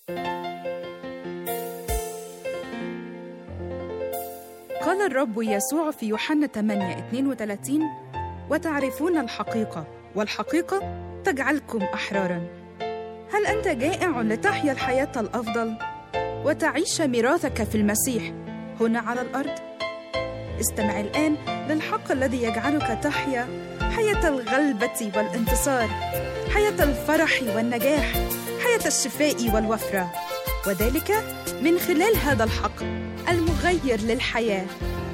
قال الرب يسوع في يوحنا 8 32 وتعرفون الحقيقة والحقيقة تجعلكم أحرارا هل أنت جائع لتحيا الحياة الأفضل وتعيش ميراثك في المسيح هنا على الأرض؟ استمع الآن للحق الذي يجعلك تحيا حياة الغلبة والانتصار حياة الفرح والنجاح حياة الشفاء والوفرة وذلك من خلال هذا الحق المغير للحياه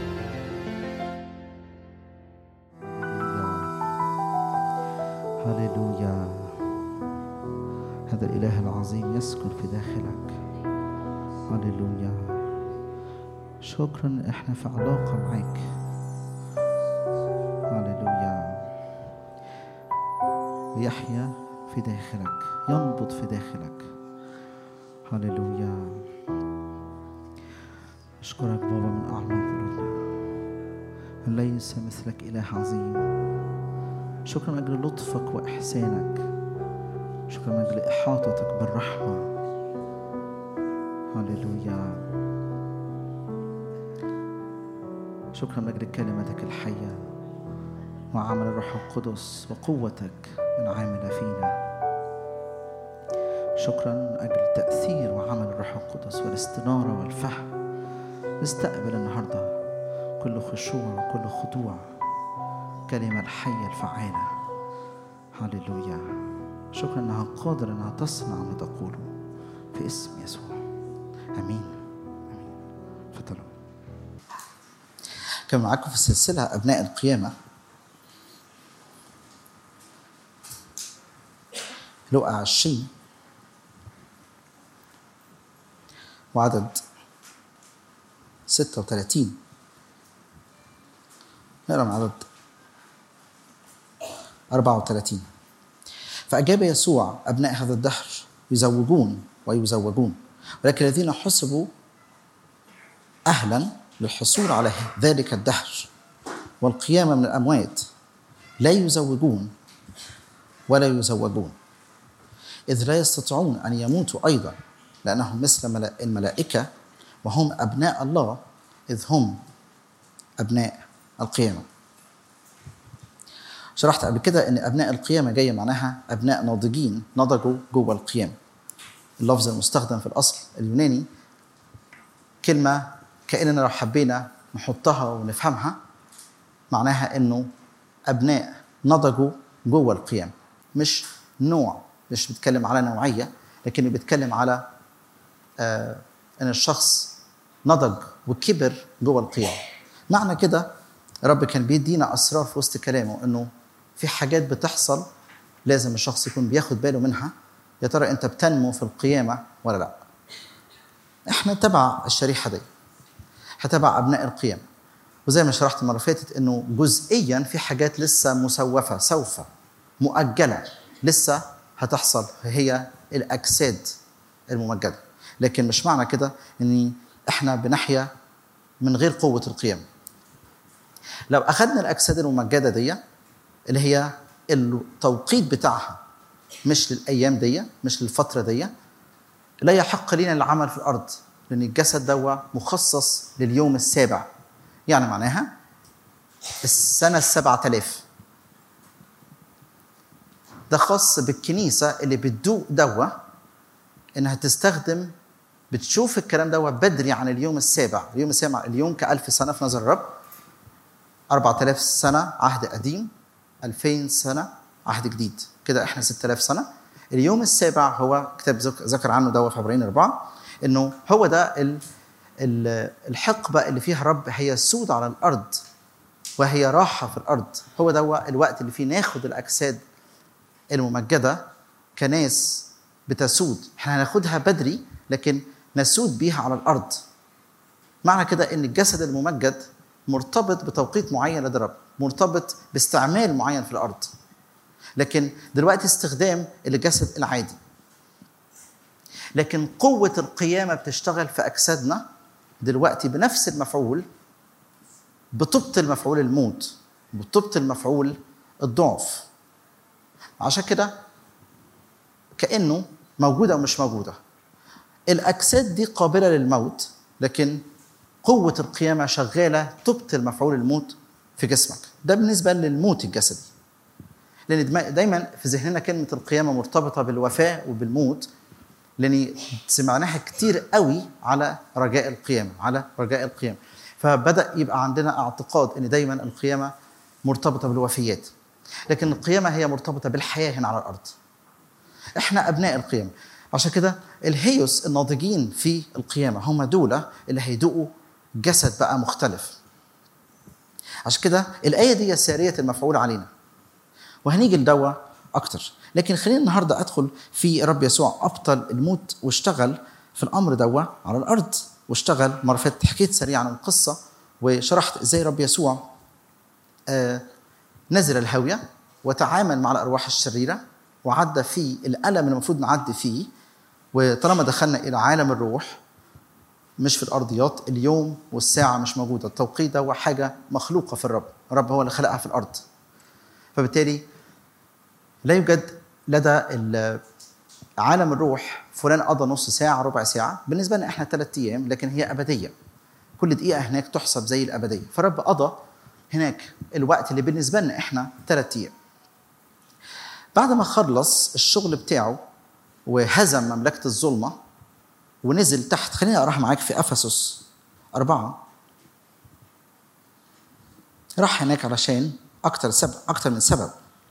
هللويا هذا الإله العظيم يسكن في داخلك هللويا شكرا احنا في علاقة معاك هللويا يحيا في داخلك ينبض في داخلك هللويا أشكرك بابا من أعماق قلوبنا ليس مثلك إله عظيم شكرا من أجل لطفك وإحسانك شكرا من أجل إحاطتك بالرحمة هللويا شكرا من أجل كلمتك الحية وعمل الروح القدس وقوتك العاملة فينا شكرا من أجل تأثير وعمل الروح القدس والاستنارة والفهم نستقبل النهاردة كل خشوع وكل خضوع كلمة الحية الفعالة هللويا شكرا انها قادرة انها تصنع ما تقوله في اسم يسوع امين امين تفضلوا كان معاكم في السلسلة أبناء القيامة لقى عشرين وعدد ستة وثلاثين نقرا من عدد 34 فأجاب يسوع أبناء هذا الدهر يزوجون ويزوجون ولكن الذين حسبوا أهلا للحصول على ذلك الدهر والقيامة من الأموات لا يزوجون ولا يزوجون إذ لا يستطيعون أن يموتوا أيضا لأنهم مثل الملائكة وهم أبناء الله إذ هم أبناء القيامة شرحت قبل كده ان ابناء القيامه جايه معناها ابناء ناضجين نضجوا جوه القيامه اللفظ المستخدم في الاصل اليوناني كلمه كاننا لو حبينا نحطها ونفهمها معناها انه ابناء نضجوا جوه القيامه مش نوع مش بيتكلم على نوعيه لكن بيتكلم على آه ان الشخص نضج وكبر جوه القيامه معنى كده رب كان بيدينا اسرار في وسط كلامه انه في حاجات بتحصل لازم الشخص يكون بياخد باله منها يا ترى انت بتنمو في القيامه ولا لا احنا تبع الشريحه دي هتبع ابناء القيامه وزي ما شرحت المره اللي فاتت انه جزئيا في حاجات لسه مسوفه سوف مؤجله لسه هتحصل هي الاجساد الممجده لكن مش معنى كده ان احنا بنحيا من غير قوه القيامه لو اخذنا الاجساد الممجده دي اللي هي التوقيت بتاعها مش للايام دي مش للفتره دي لا يحق لنا العمل في الارض لان الجسد دوا مخصص لليوم السابع يعني معناها السنه السبعة آلاف ده خاص بالكنيسة اللي بتدوق دوا إنها تستخدم بتشوف الكلام دوا بدري عن اليوم السابع اليوم السابع اليوم كألف سنة في نظر الرب 4000 سنة عهد قديم 2000 سنة عهد جديد كده احنا 6000 سنة اليوم السابع هو كتاب ذكر عنه دوا في عبرين أربعة إنه هو ده ال الحقبة اللي فيها رب هي سود على الأرض وهي راحة في الأرض هو ده الوقت اللي فيه ناخد الأجساد الممجدة كناس بتسود احنا هناخدها بدري لكن نسود بيها على الأرض معنى كده إن الجسد الممجد مرتبط بتوقيت معين لدى الرب مرتبط باستعمال معين في الأرض لكن دلوقتي استخدام الجسد العادي لكن قوة القيامة بتشتغل في أجسادنا دلوقتي بنفس المفعول بتبطل مفعول الموت بتبطل مفعول الضعف عشان كده كأنه موجودة ومش موجودة الاجساد دي قابله للموت لكن قوه القيامه شغاله تبطل مفعول الموت في جسمك ده بالنسبه للموت الجسدي لان دما- دايما في ذهننا كلمه القيامه مرتبطه بالوفاه وبالموت لان سمعناها كتير قوي على رجاء القيامه على رجاء القيامه فبدا يبقى عندنا اعتقاد ان دايما القيامه مرتبطه بالوفيات لكن القيامه هي مرتبطه بالحياه هنا على الارض احنا ابناء القيامه عشان كده الهيوس الناضجين في القيامه هم دول اللي هيدوقوا جسد بقى مختلف عشان كده الايه دي ساريه المفعول علينا وهنيجي لدوا اكتر لكن خلينا النهارده ادخل في رب يسوع ابطل الموت واشتغل في الامر دوا على الارض واشتغل مره فاتت حكيت سريعا عن القصه وشرحت ازاي رب يسوع آه نزل الهاويه وتعامل مع الارواح الشريره وعدى في الالم اللي المفروض نعدي فيه وطالما دخلنا الى عالم الروح مش في الارضيات اليوم والساعه مش موجوده التوقيت ده هو حاجه مخلوقه في الرب الرب هو اللي خلقها في الارض فبالتالي لا يوجد لدى ال- عالم الروح فلان قضى نص ساعه ربع ساعه بالنسبه لنا احنا ثلاث ايام لكن هي ابديه كل دقيقه هناك تحسب زي الابديه فالرب قضى هناك الوقت اللي بالنسبه لنا احنا ثلاث ايام بعد ما خلص الشغل بتاعه وهزم مملكه الظلمه ونزل تحت خليني اقراها معاك في افسس أربعة راح هناك علشان أكتر سبب أكتر من سبب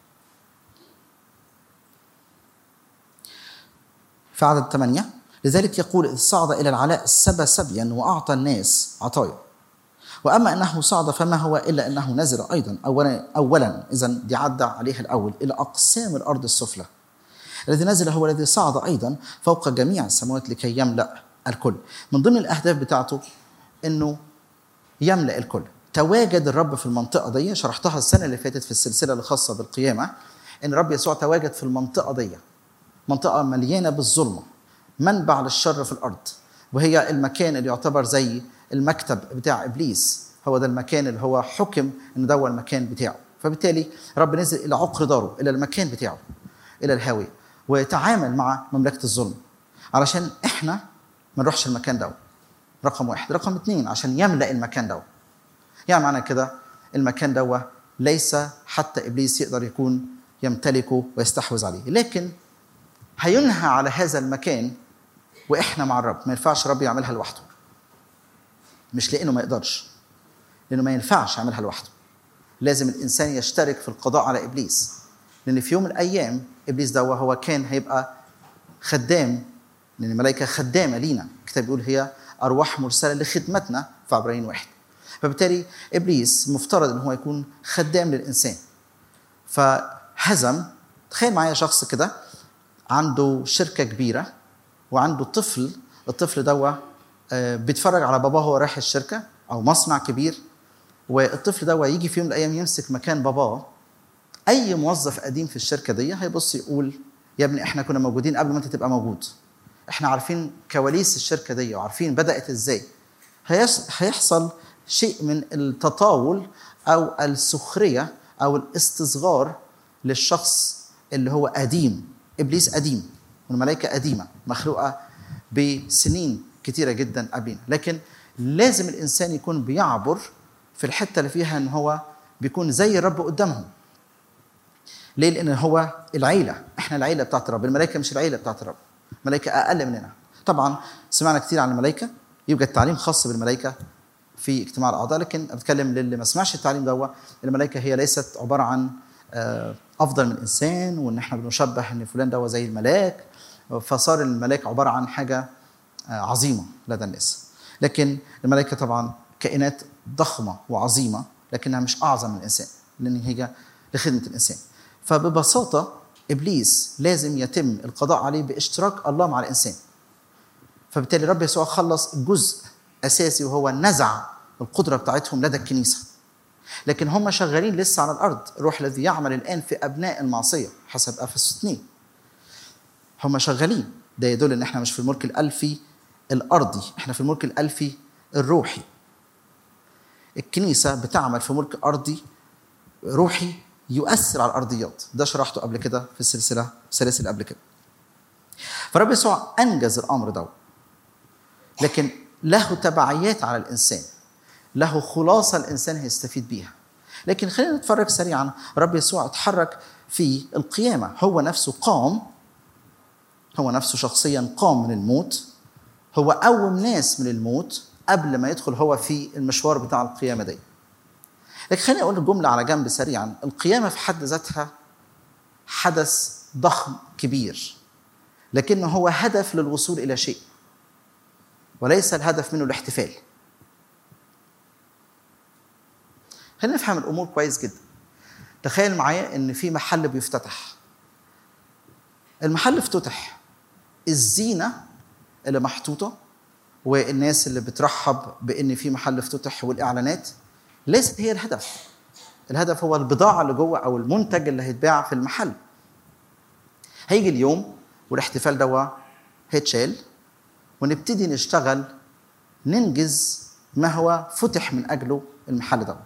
في عدد ثمانية لذلك يقول إذ صعد إلى العلاء السبى سبيا وأعطى الناس عطايا وأما أنه صعد فما هو إلا أنه نزل أيضا أولا أولا إذا دي عدى عليها الأول إلى أقسام الأرض السفلى الذي نزل هو الذي صعد ايضا فوق جميع السماوات لكي يملا الكل من ضمن الاهداف بتاعته انه يملا الكل تواجد الرب في المنطقه دي شرحتها السنه اللي فاتت في السلسله الخاصه بالقيامه ان الرب يسوع تواجد في المنطقه دي منطقه مليانه بالظلمه منبع للشر في الارض وهي المكان اللي يعتبر زي المكتب بتاع ابليس هو ده المكان اللي هو حكم ان ده هو المكان بتاعه فبالتالي رب نزل الى عقر داره الى المكان بتاعه الى الهاويه ويتعامل مع مملكه الظلم علشان احنا ما نروحش المكان ده رقم واحد رقم اثنين عشان يملا المكان ده يعني معنى كده المكان ده ليس حتى ابليس يقدر يكون يمتلكه ويستحوذ عليه لكن هينهى على هذا المكان واحنا مع الرب ما ينفعش الرب يعملها لوحده مش لانه ما يقدرش لانه ما ينفعش يعملها لوحده لازم الانسان يشترك في القضاء على ابليس لان في يوم من الايام ابليس ده هو كان هيبقى خدام لان الملائكه خدامه لينا الكتاب بيقول هي ارواح مرسله لخدمتنا في عبرين واحد فبالتالي ابليس مفترض ان هو يكون خدام للانسان فهزم تخيل معايا شخص كده عنده شركه كبيره وعنده طفل الطفل ده بيتفرج على باباه وهو رايح الشركه او مصنع كبير والطفل ده يجي في يوم من الايام يمسك مكان باباه اي موظف قديم في الشركه دي هيبص يقول يا ابني احنا كنا موجودين قبل ما انت تبقى موجود احنا عارفين كواليس الشركه دي وعارفين بدات ازاي هيحصل شيء من التطاول او السخريه او الاستصغار للشخص اللي هو قديم ابليس قديم والملائكه قديمه مخلوقه بسنين كتيره جدا قبلنا لكن لازم الانسان يكون بيعبر في الحته اللي فيها ان هو بيكون زي الرب قدامهم ليه؟ لأن هو العيلة، احنا العيلة بتاعت الرب، الملائكة مش العيلة بتاعت الرب، الملائكة أقل مننا. طبعا سمعنا كتير عن الملائكة، يوجد تعليم خاص بالملائكة في اجتماع الأعضاء، لكن بتكلم للي ما سمعش التعليم ده الملائكة هي ليست عبارة عن أفضل من الإنسان وإن احنا بنشبه إن فلان ده زي الملاك، فصار الملاك عبارة عن حاجة عظيمة لدى الناس. لكن الملائكة طبعا كائنات ضخمة وعظيمة لكنها مش أعظم من الإنسان، لأن هي لخدمة الإنسان. فببساطة إبليس لازم يتم القضاء عليه باشتراك الله مع الإنسان فبالتالي رب يسوع خلص جزء أساسي وهو نزع القدرة بتاعتهم لدى الكنيسة لكن هم شغالين لسه على الأرض الروح الذي يعمل الآن في أبناء المعصية حسب أفسس 2 هم شغالين ده يدل ان احنا مش في الملك الالفي الارضي احنا في الملك الالفي الروحي الكنيسه بتعمل في ملك ارضي روحي يؤثر على الارضيات ده شرحته قبل كده في السلسله السلاسل قبل كده فرب يسوع انجز الامر ده لكن له تبعيات على الانسان له خلاصه الانسان هيستفيد بيها لكن خلينا نتفرج سريعا رب يسوع اتحرك في القيامه هو نفسه قام هو نفسه شخصيا قام من الموت هو قوم ناس من الموت قبل ما يدخل هو في المشوار بتاع القيامه دي لكن خليني اقول الجمله على جنب سريعا القيامه في حد ذاتها حدث ضخم كبير لكنه هو هدف للوصول الى شيء وليس الهدف منه الاحتفال خلينا نفهم الامور كويس جدا تخيل معايا ان في محل بيفتتح المحل افتتح الزينه اللي محطوطه والناس اللي بترحب بان في محل افتتح والاعلانات ليست هي الهدف الهدف هو البضاعه اللي جوه او المنتج اللي هيتباع في المحل هيجي اليوم والاحتفال دوا هيتشال ونبتدي نشتغل ننجز ما هو فتح من اجله المحل ده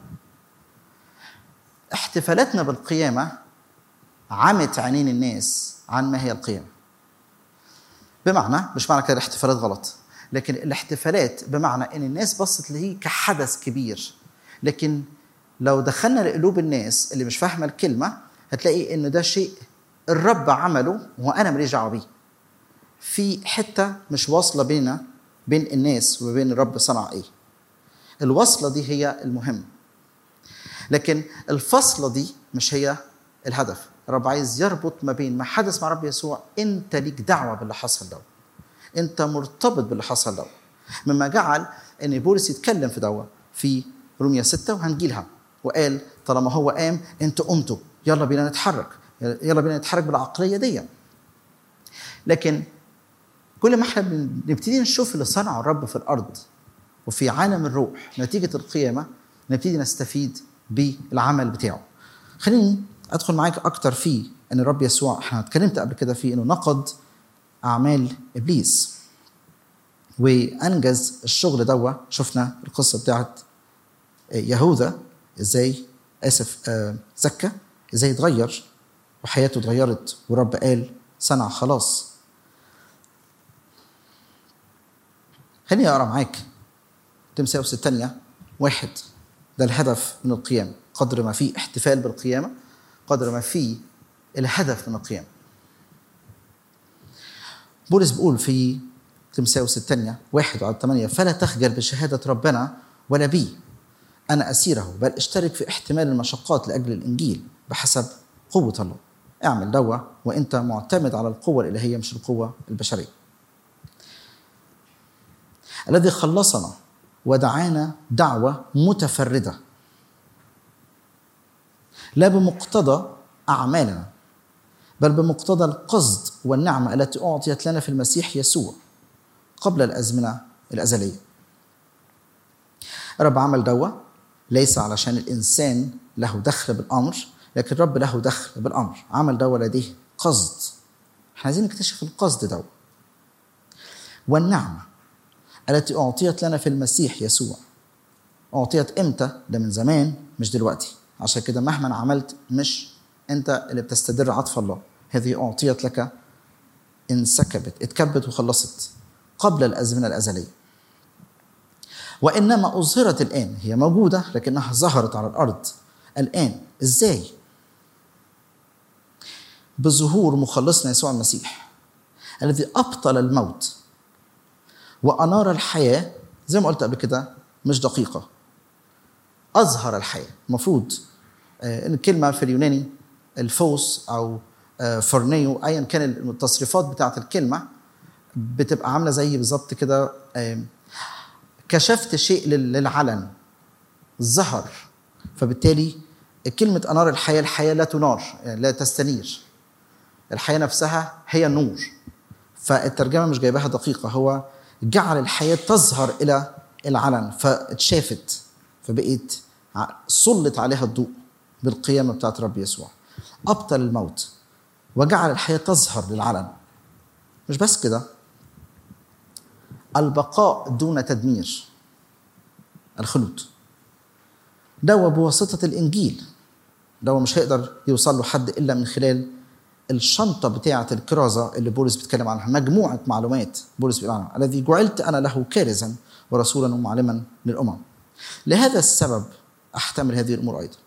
احتفالاتنا بالقيامه عمت عينين الناس عن ما هي القيامه بمعنى مش معنى كده الاحتفالات غلط لكن الاحتفالات بمعنى ان الناس بصت ليه كحدث كبير لكن لو دخلنا لقلوب الناس اللي مش فاهمه الكلمه هتلاقي ان ده شيء الرب عمله وانا ماليش دعوه بيه في حته مش واصله بينا بين الناس وبين الرب صنع ايه الوصله دي هي المهم لكن الفصله دي مش هي الهدف الرب عايز يربط ما بين ما حدث مع رب يسوع انت ليك دعوه باللي حصل ده انت مرتبط باللي حصل ده مما جعل ان بولس يتكلم في دوا في روميا 6 وهنجيلها وقال طالما هو قام انتوا قمتوا يلا بينا نتحرك يلا بينا نتحرك بالعقليه دي لكن كل ما احنا بنبتدي نشوف اللي صنعه الرب في الارض وفي عالم الروح نتيجه القيامه نبتدي نستفيد بالعمل بتاعه خليني ادخل معاك اكتر في ان الرب يسوع احنا اتكلمت قبل كده في انه نقد اعمال ابليس وانجز الشغل دوا شفنا القصه بتاعت يهوذا ازاي اسف آه زكى ازاي اتغير وحياته اتغيرت ورب قال صنع خلاص خليني اقرا معاك تمساوس الثانيه واحد ده الهدف من القيامه قدر ما في احتفال بالقيامه قدر ما في الهدف من القيامه بولس بيقول في تمساوس الثانية واحد وعلى ثمانية فلا تخجل بشهادة ربنا ولا بي أنا أسيره بل اشترك في احتمال المشقات لأجل الإنجيل بحسب قوة الله اعمل دوا وأنت معتمد على القوة الإلهية مش القوة البشرية الذي خلصنا ودعانا دعوة متفردة لا بمقتضى أعمالنا بل بمقتضى القصد والنعمة التي أعطيت لنا في المسيح يسوع قبل الأزمنة الأزلية الرب عمل دوا ليس علشان الإنسان له دخل بالأمر لكن الرب له دخل بالأمر عمل دوا لديه قصد احنا عايزين نكتشف القصد دوا والنعمة التي أعطيت لنا في المسيح يسوع أعطيت إمتى؟ ده من زمان مش دلوقتي عشان كده مهما عملت مش أنت اللي بتستدر عطف الله هذه أعطيت لك انسكبت اتكبت وخلصت قبل الأزمنة الأزلية وإنما أظهرت الآن هي موجودة لكنها ظهرت على الأرض الآن إزاي؟ بظهور مخلصنا يسوع المسيح الذي أبطل الموت وأنار الحياة زي ما قلت قبل كده مش دقيقة أظهر الحياة المفروض الكلمة في اليوناني الفوس أو فرنيو أيا كان التصريفات بتاعت الكلمة بتبقى عاملة زي بالظبط كده كشفت شيء للعلن ظهر فبالتالي كلمة أنار الحياة الحياة لا تنار يعني لا تستنير الحياة نفسها هي النور فالترجمة مش جايباها دقيقة هو جعل الحياة تظهر إلى العلن فاتشافت فبقيت سلط عليها الضوء بالقيامة بتاعت رب يسوع أبطل الموت وجعل الحياة تظهر للعلن مش بس كده البقاء دون تدمير الخلود دوا بواسطة الإنجيل دوا مش هيقدر يوصل له حد إلا من خلال الشنطه بتاعه الكرازه اللي بولس بيتكلم عنها مجموعه معلومات بولس بيقول عنها الذي جعلت انا له كارزا ورسولا ومعلما للامم لهذا السبب احتمل هذه الامور ايضا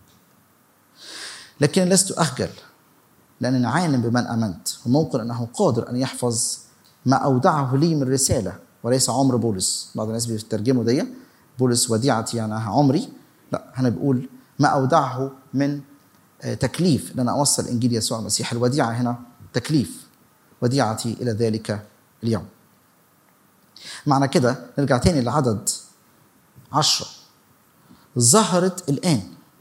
لكن لست اخجل لانني عالم بمن امنت وموقن انه قادر ان يحفظ ما اودعه لي من رساله وليس عمر بولس بعض الناس بيترجموا دي بولس وديعتي يعني عمري لا هنا بيقول ما اودعه من تكليف ان انا اوصل انجيل يسوع المسيح الوديعه هنا تكليف وديعتي الى ذلك اليوم معنى كده نرجع تاني لعدد عشرة ظهرت الآن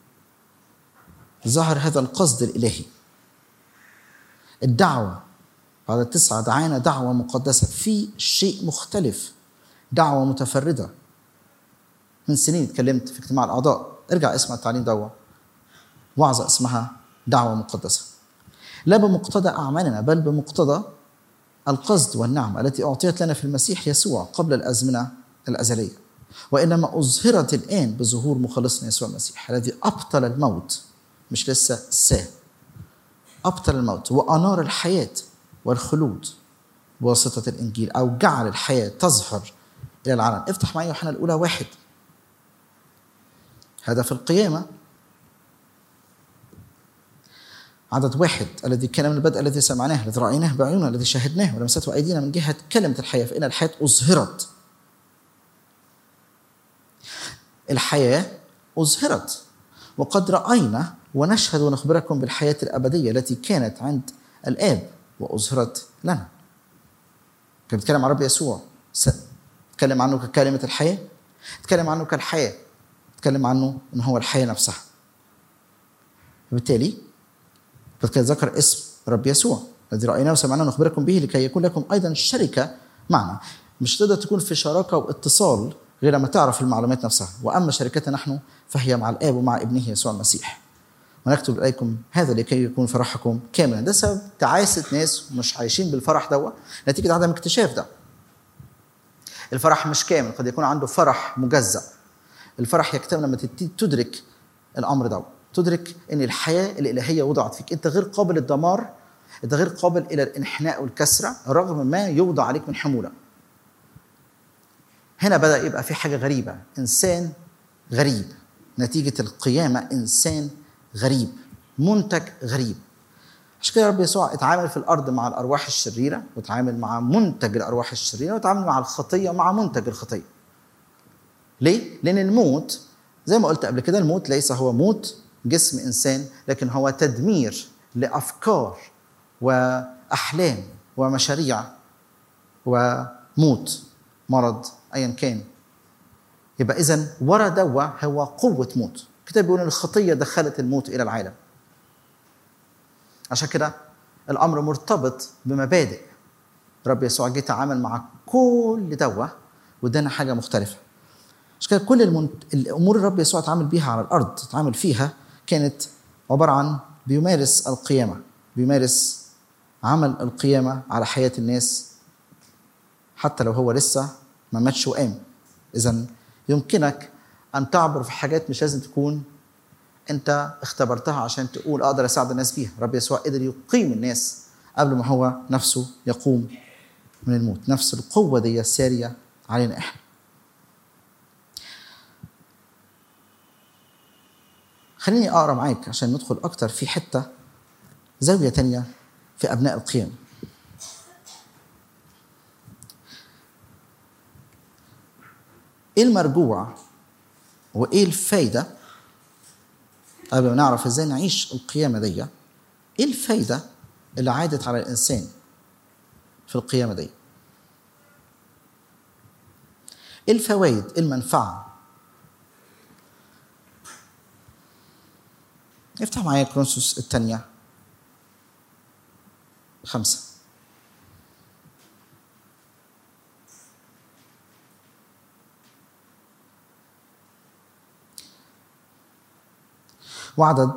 ظهر هذا القصد الإلهي الدعوة بعد تسعة دعانا دعوة مقدسة في شيء مختلف دعوة متفردة من سنين اتكلمت في اجتماع الأعضاء ارجع اسمع التعليم دوا وعظة اسمها دعوة مقدسة لا بمقتضى أعمالنا بل بمقتضى القصد والنعمة التي أعطيت لنا في المسيح يسوع قبل الأزمنة الأزلية وإنما أظهرت الآن بظهور مخلصنا يسوع المسيح الذي أبطل الموت مش لسه ساه أبطل الموت وأنار الحياة والخلود بواسطة الإنجيل أو جعل الحياة تظهر إلى العالم افتح معي يوحنا الأولى واحد هدف القيامة عدد واحد الذي كان من البدء الذي سمعناه الذي رأيناه بعيوننا الذي شاهدناه ولمسته أيدينا من جهة كلمة الحياة فإن الحياة أظهرت الحياة أظهرت وقد رأينا ونشهد ونخبركم بالحياة الأبدية التي كانت عند الآب وأظهرت لنا كان بيتكلم عن رب يسوع اتكلم عنه ككلمة الحياة اتكلم عنه كالحياة اتكلم عنه ان هو الحياة نفسها وبالتالي قد ذكر اسم رب يسوع الذي رأيناه وسمعناه ونخبركم به لكي يكون لكم أيضا شركة معنا مش تقدر تكون في شراكة واتصال غير ما تعرف المعلومات نفسها وأما شركتنا نحن فهي مع الآب ومع ابنه يسوع المسيح ونكتب إليكم هذا لكي يكون فرحكم كاملا ده سبب تعاسة ناس مش عايشين بالفرح دوا نتيجة عدم اكتشاف ده الفرح مش كامل قد يكون عنده فرح مجزأ الفرح يكتمل لما تدرك الأمر ده تدرك ان الحياه الالهيه وضعت فيك انت غير قابل للدمار انت غير قابل الى الانحناء والكسره رغم ما يوضع عليك من حموله هنا بدا يبقى في حاجه غريبه انسان غريب نتيجه القيامه انسان غريب منتج غريب عشان كده رب يسوع اتعامل في الارض مع الارواح الشريره وتعامل مع منتج الارواح الشريره وتعامل مع الخطيه مع منتج الخطيه ليه لان الموت زي ما قلت قبل كده الموت ليس هو موت جسم انسان لكن هو تدمير لافكار واحلام ومشاريع وموت مرض ايا كان يبقى اذا ورا دوا هو قوه موت الكتاب بيقول ان الخطيه دخلت الموت الى العالم عشان كده الامر مرتبط بمبادئ رب يسوع جه تعامل مع كل دوا وادانا حاجه مختلفه عشان كده كل المنت... الامور الرب يسوع اتعامل بيها على الارض اتعامل فيها كانت عباره عن بيمارس القيامه بيمارس عمل القيامه على حياه الناس حتى لو هو لسه ما ماتش وقام اذا يمكنك ان تعبر في حاجات مش لازم تكون انت اختبرتها عشان تقول اقدر اساعد الناس بيها رب يسوع قدر يقيم الناس قبل ما هو نفسه يقوم من الموت نفس القوه دي الساريه علينا احنا خليني اقرا معاك عشان ندخل اكتر في حته زاويه تانية في ابناء القيم ايه المرجوع وايه الفايده قبل ما نعرف ازاي نعيش القيامه دي ايه الفايده اللي عادت على الانسان في القيامه دي ايه الفوائد ايه المنفعه افتح معايا كرونسوس الثانية خمسة وعدد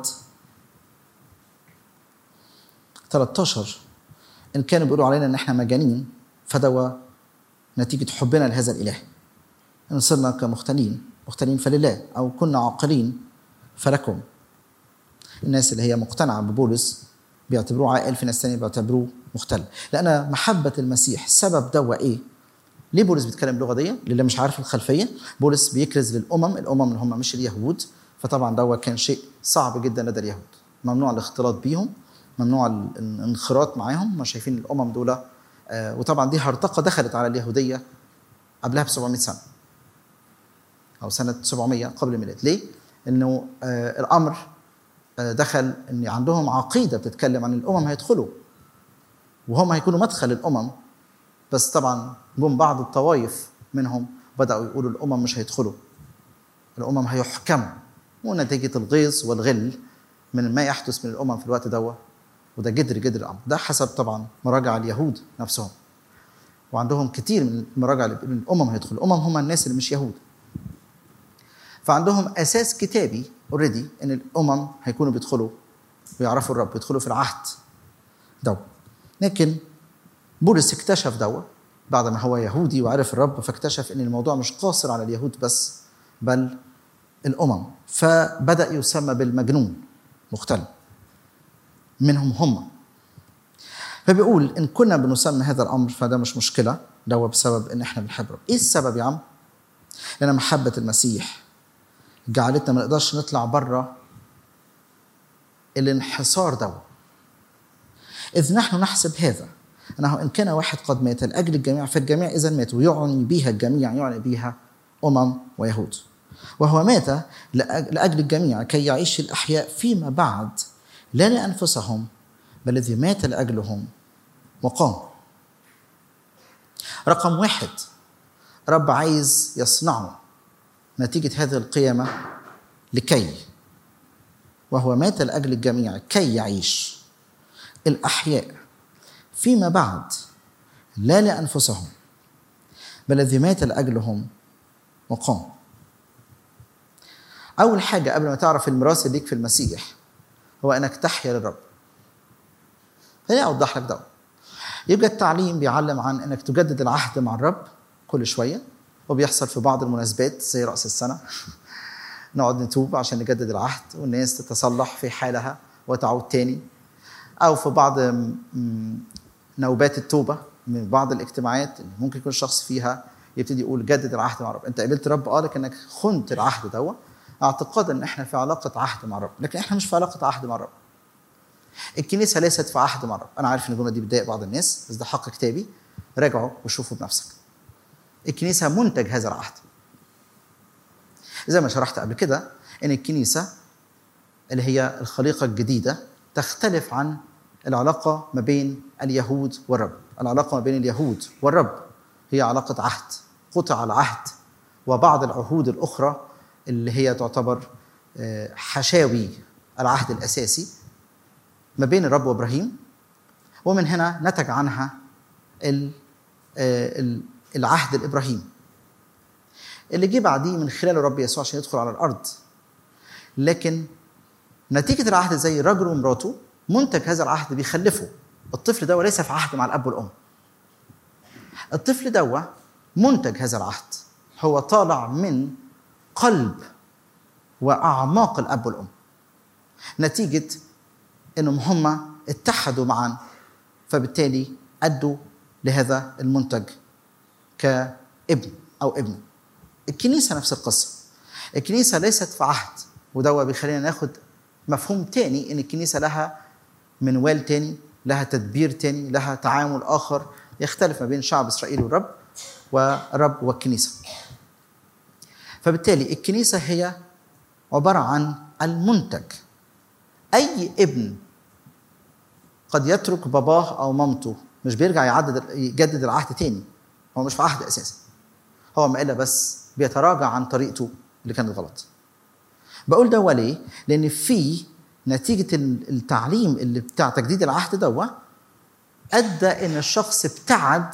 13 إن كانوا بيقولوا علينا إن إحنا مجانين فدوا نتيجة حبنا لهذا الإله إن صرنا كمختلين مختلين فلله أو كنا عاقلين فلكم الناس اللي هي مقتنعة ببولس بيعتبروه عاقل في ناس تانية بيعتبروه مختل لأن محبة المسيح سبب دوا إيه؟ ليه بولس بيتكلم اللغة دي؟ للي مش عارف الخلفية بولس بيكرز للأمم الأمم اللي هم مش اليهود فطبعا دوا كان شيء صعب جدا لدى اليهود ممنوع الاختلاط بيهم ممنوع الانخراط معاهم هم شايفين الأمم دول آه وطبعا دي هرطقة دخلت على اليهودية قبلها ب 700 سنة أو سنة 700 قبل الميلاد ليه؟ إنه آه الأمر دخل ان عندهم عقيده بتتكلم عن الامم هيدخلوا وهم هيكونوا مدخل الامم بس طبعا جم بعض الطوائف منهم بداوا يقولوا الامم مش هيدخلوا الامم هيحكموا ونتيجه الغيظ والغل من ما يحدث من الامم في الوقت ده وده جدر جدر الامر ده حسب طبعا مراجع اليهود نفسهم وعندهم كتير من المراجع اللي الامم هيدخلوا الامم هم الناس اللي مش يهود فعندهم اساس كتابي اوريدي ان الامم هيكونوا بيدخلوا ويعرفوا الرب يدخلوا في العهد دو لكن بولس اكتشف دوا بعد ما هو يهودي وعرف الرب فاكتشف ان الموضوع مش قاصر على اليهود بس بل الامم فبدا يسمى بالمجنون مختل منهم هم فبيقول ان كنا بنسمي هذا الامر فده مش مشكله ده بسبب ان احنا بنحب رب ايه السبب يا عم لان محبه المسيح جعلتنا ما نقدرش نطلع بره الانحصار ده إذ نحن نحسب هذا أنه إن كان واحد قد مات لأجل الجميع فالجميع إذا ماتوا يعني بها الجميع يعني بها أمم ويهود وهو مات لأجل الجميع كي يعيش الأحياء فيما بعد لا لأنفسهم بل الذي مات لأجلهم وقام رقم واحد رب عايز يصنعه نتيجة هذه القيامة لكي وهو مات لأجل الجميع كي يعيش الأحياء فيما بعد لا لأنفسهم بل الذي مات لأجلهم وقام أول حاجة قبل ما تعرف الميراث اللي ليك في المسيح هو أنك تحيا للرب خليني أوضح لك ده يبقى التعليم بيعلم عن أنك تجدد العهد مع الرب كل شوية وبيحصل في بعض المناسبات زي رأس السنة نقعد نتوب عشان نجدد العهد والناس تتصلح في حالها وتعود تاني أو في بعض نوبات التوبة من بعض الاجتماعات اللي ممكن يكون الشخص فيها يبتدي يقول جدد العهد مع الرب انت قبلت الرب اه لكنك خنت العهد دوا اعتقاد ان احنا في علاقه عهد مع الرب لكن احنا مش في علاقه عهد مع الرب الكنيسه ليست في عهد مع الرب انا عارف ان الجمله دي بتضايق بعض الناس بس ده حق كتابي راجعوا وشوفوا بنفسك الكنيسه منتج هذا العهد زي ما شرحت قبل كده ان الكنيسه اللي هي الخليقه الجديده تختلف عن العلاقه ما بين اليهود والرب العلاقه ما بين اليهود والرب هي علاقه عهد قطع العهد وبعض العهود الاخرى اللي هي تعتبر حشاوي العهد الاساسي ما بين الرب وابراهيم ومن هنا نتج عنها العهد الابراهيمي اللي جه بعديه من خلال الرب يسوع عشان يدخل على الارض لكن نتيجه العهد زي الرجل ومراته منتج هذا العهد بيخلفه الطفل ده ليس في عهد مع الاب والام الطفل ده منتج هذا العهد هو طالع من قلب واعماق الاب والام نتيجه انهم هم اتحدوا معا فبالتالي ادوا لهذا المنتج كابن او ابن الكنيسه نفس القصه الكنيسه ليست في عهد وده بيخلينا ناخد مفهوم تاني ان الكنيسه لها منوال تاني لها تدبير تاني لها تعامل اخر يختلف ما بين شعب اسرائيل والرب والرب والكنيسه فبالتالي الكنيسه هي عباره عن المنتج اي ابن قد يترك باباه او مامته مش بيرجع يعدد يجدد العهد تاني هو مش في عهد اساسا هو ما الا بس بيتراجع عن طريقته اللي كانت غلط بقول ده ليه لان في نتيجه التعليم اللي بتاع تجديد العهد دوا ادى ان الشخص ابتعد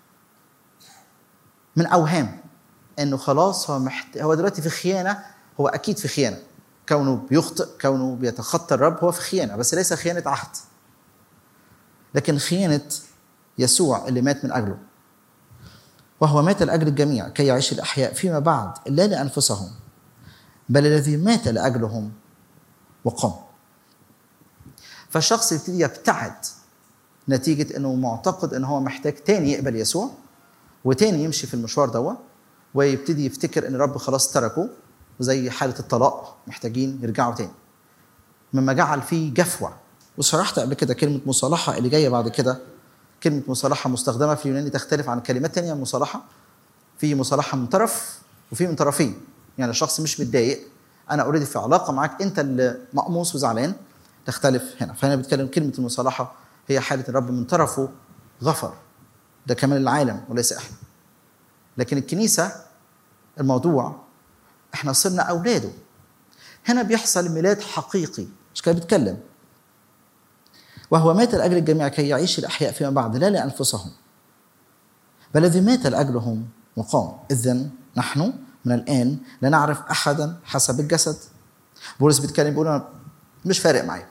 من اوهام انه خلاص هو محت... هو دلوقتي في خيانه هو اكيد في خيانه كونه بيخطئ كونه بيتخطى الرب هو في خيانه بس ليس خيانه عهد لكن خيانه يسوع اللي مات من اجله وهو مات لاجل الجميع كي يعيش الاحياء فيما بعد لا لانفسهم بل الذي مات لاجلهم وقام فالشخص يبتدي يبتعد نتيجة انه معتقد ان هو محتاج تاني يقبل يسوع وتاني يمشي في المشوار دوا ويبتدي يفتكر ان الرب خلاص تركه زي حالة الطلاق محتاجين يرجعوا تاني مما جعل فيه جفوة وشرحت قبل كده كلمة مصالحة اللي جاية بعد كده كلمة مصالحة مستخدمة في اليوناني تختلف عن كلمات تانية مصالحة في مصالحة من طرف وفي من طرفين يعني الشخص مش متضايق انا اوريدي في علاقه معاك انت اللي مقموص وزعلان تختلف هنا فهنا بيتكلم كلمه المصالحه هي حاله الرب من طرفه غفر ده كمان العالم وليس احنا لكن الكنيسه الموضوع احنا صرنا اولاده هنا بيحصل ميلاد حقيقي مش كده بيتكلم وهو مات لاجل الجميع كي يعيش الاحياء فيما بعد لا لانفسهم بل الذي مات لاجلهم وقام اذا نحن من الان لا نعرف احدا حسب الجسد بولس بيتكلم بيقول انا مش فارق معايا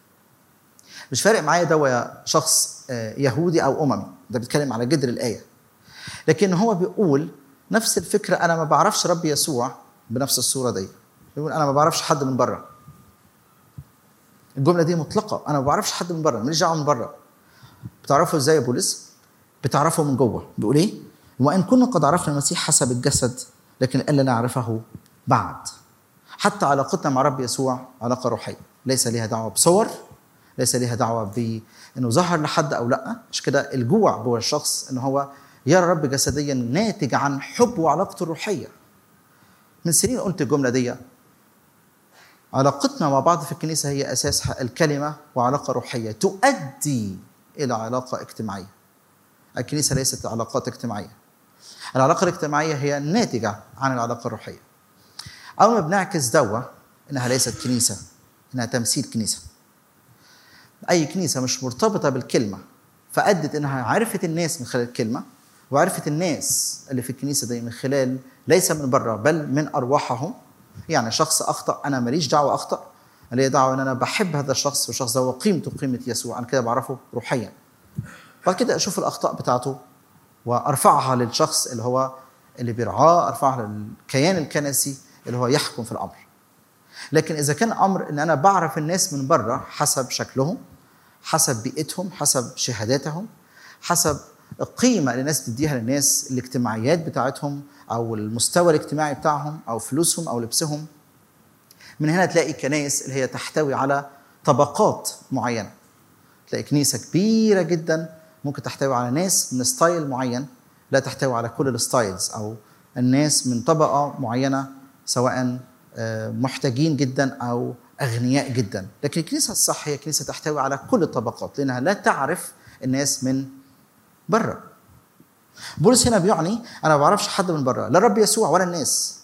مش فارق معايا ده يا شخص يهودي او اممي ده بيتكلم على جذر الايه لكن هو بيقول نفس الفكره انا ما بعرفش رب يسوع بنفس الصوره دي بيقول انا ما بعرفش حد من بره الجمله دي مطلقه انا ما بعرفش حد من بره ماليش دعوه من بره بتعرفوا ازاي يا بولس بتعرفوا من جوه بيقول ايه وان كنا قد عرفنا المسيح حسب الجسد لكن الا نعرفه بعد حتى علاقتنا مع رب يسوع علاقه روحيه ليس لها دعوه بصور ليس لها دعوه بانه ظهر لحد او لا مش كده الجوع جوه الشخص ان هو يرى رب جسديا ناتج عن حب وعلاقته الروحيه من سنين قلت الجمله دي علاقتنا مع بعض في الكنيسه هي اساسها الكلمه وعلاقه روحيه تؤدي الى علاقه اجتماعيه الكنيسه ليست علاقات اجتماعيه العلاقه الاجتماعيه هي ناتجه عن العلاقه الروحيه اول ما بنعكس دوا انها ليست كنيسه انها تمثيل كنيسه اي كنيسه مش مرتبطه بالكلمه فادت انها عرفت الناس من خلال الكلمه وعرفت الناس اللي في الكنيسه دي من خلال ليس من بره بل من ارواحهم يعني شخص اخطا انا ماليش دعوه اخطا انا لي دعوه ان انا بحب هذا الشخص والشخص ده هو قيمته قيمه يسوع انا كده بعرفه روحيا بعد كده اشوف الاخطاء بتاعته وارفعها للشخص اللي هو اللي بيرعاه ارفعها للكيان الكنسي اللي هو يحكم في الامر لكن اذا كان امر ان انا بعرف الناس من بره حسب شكلهم حسب بيئتهم حسب شهاداتهم حسب القيمه اللي الناس بتديها للناس الاجتماعيات بتاعتهم او المستوى الاجتماعي بتاعهم او فلوسهم او لبسهم من هنا تلاقي كنائس اللي هي تحتوي على طبقات معينه تلاقي كنيسه كبيره جدا ممكن تحتوي على ناس من ستايل معين لا تحتوي على كل الستايلز او الناس من طبقه معينه سواء محتاجين جدا او اغنياء جدا لكن الكنيسه الصح هي كنيسه تحتوي على كل الطبقات لانها لا تعرف الناس من بره بولس هنا بيعني انا ما بعرفش حد من بره لا الرب يسوع ولا الناس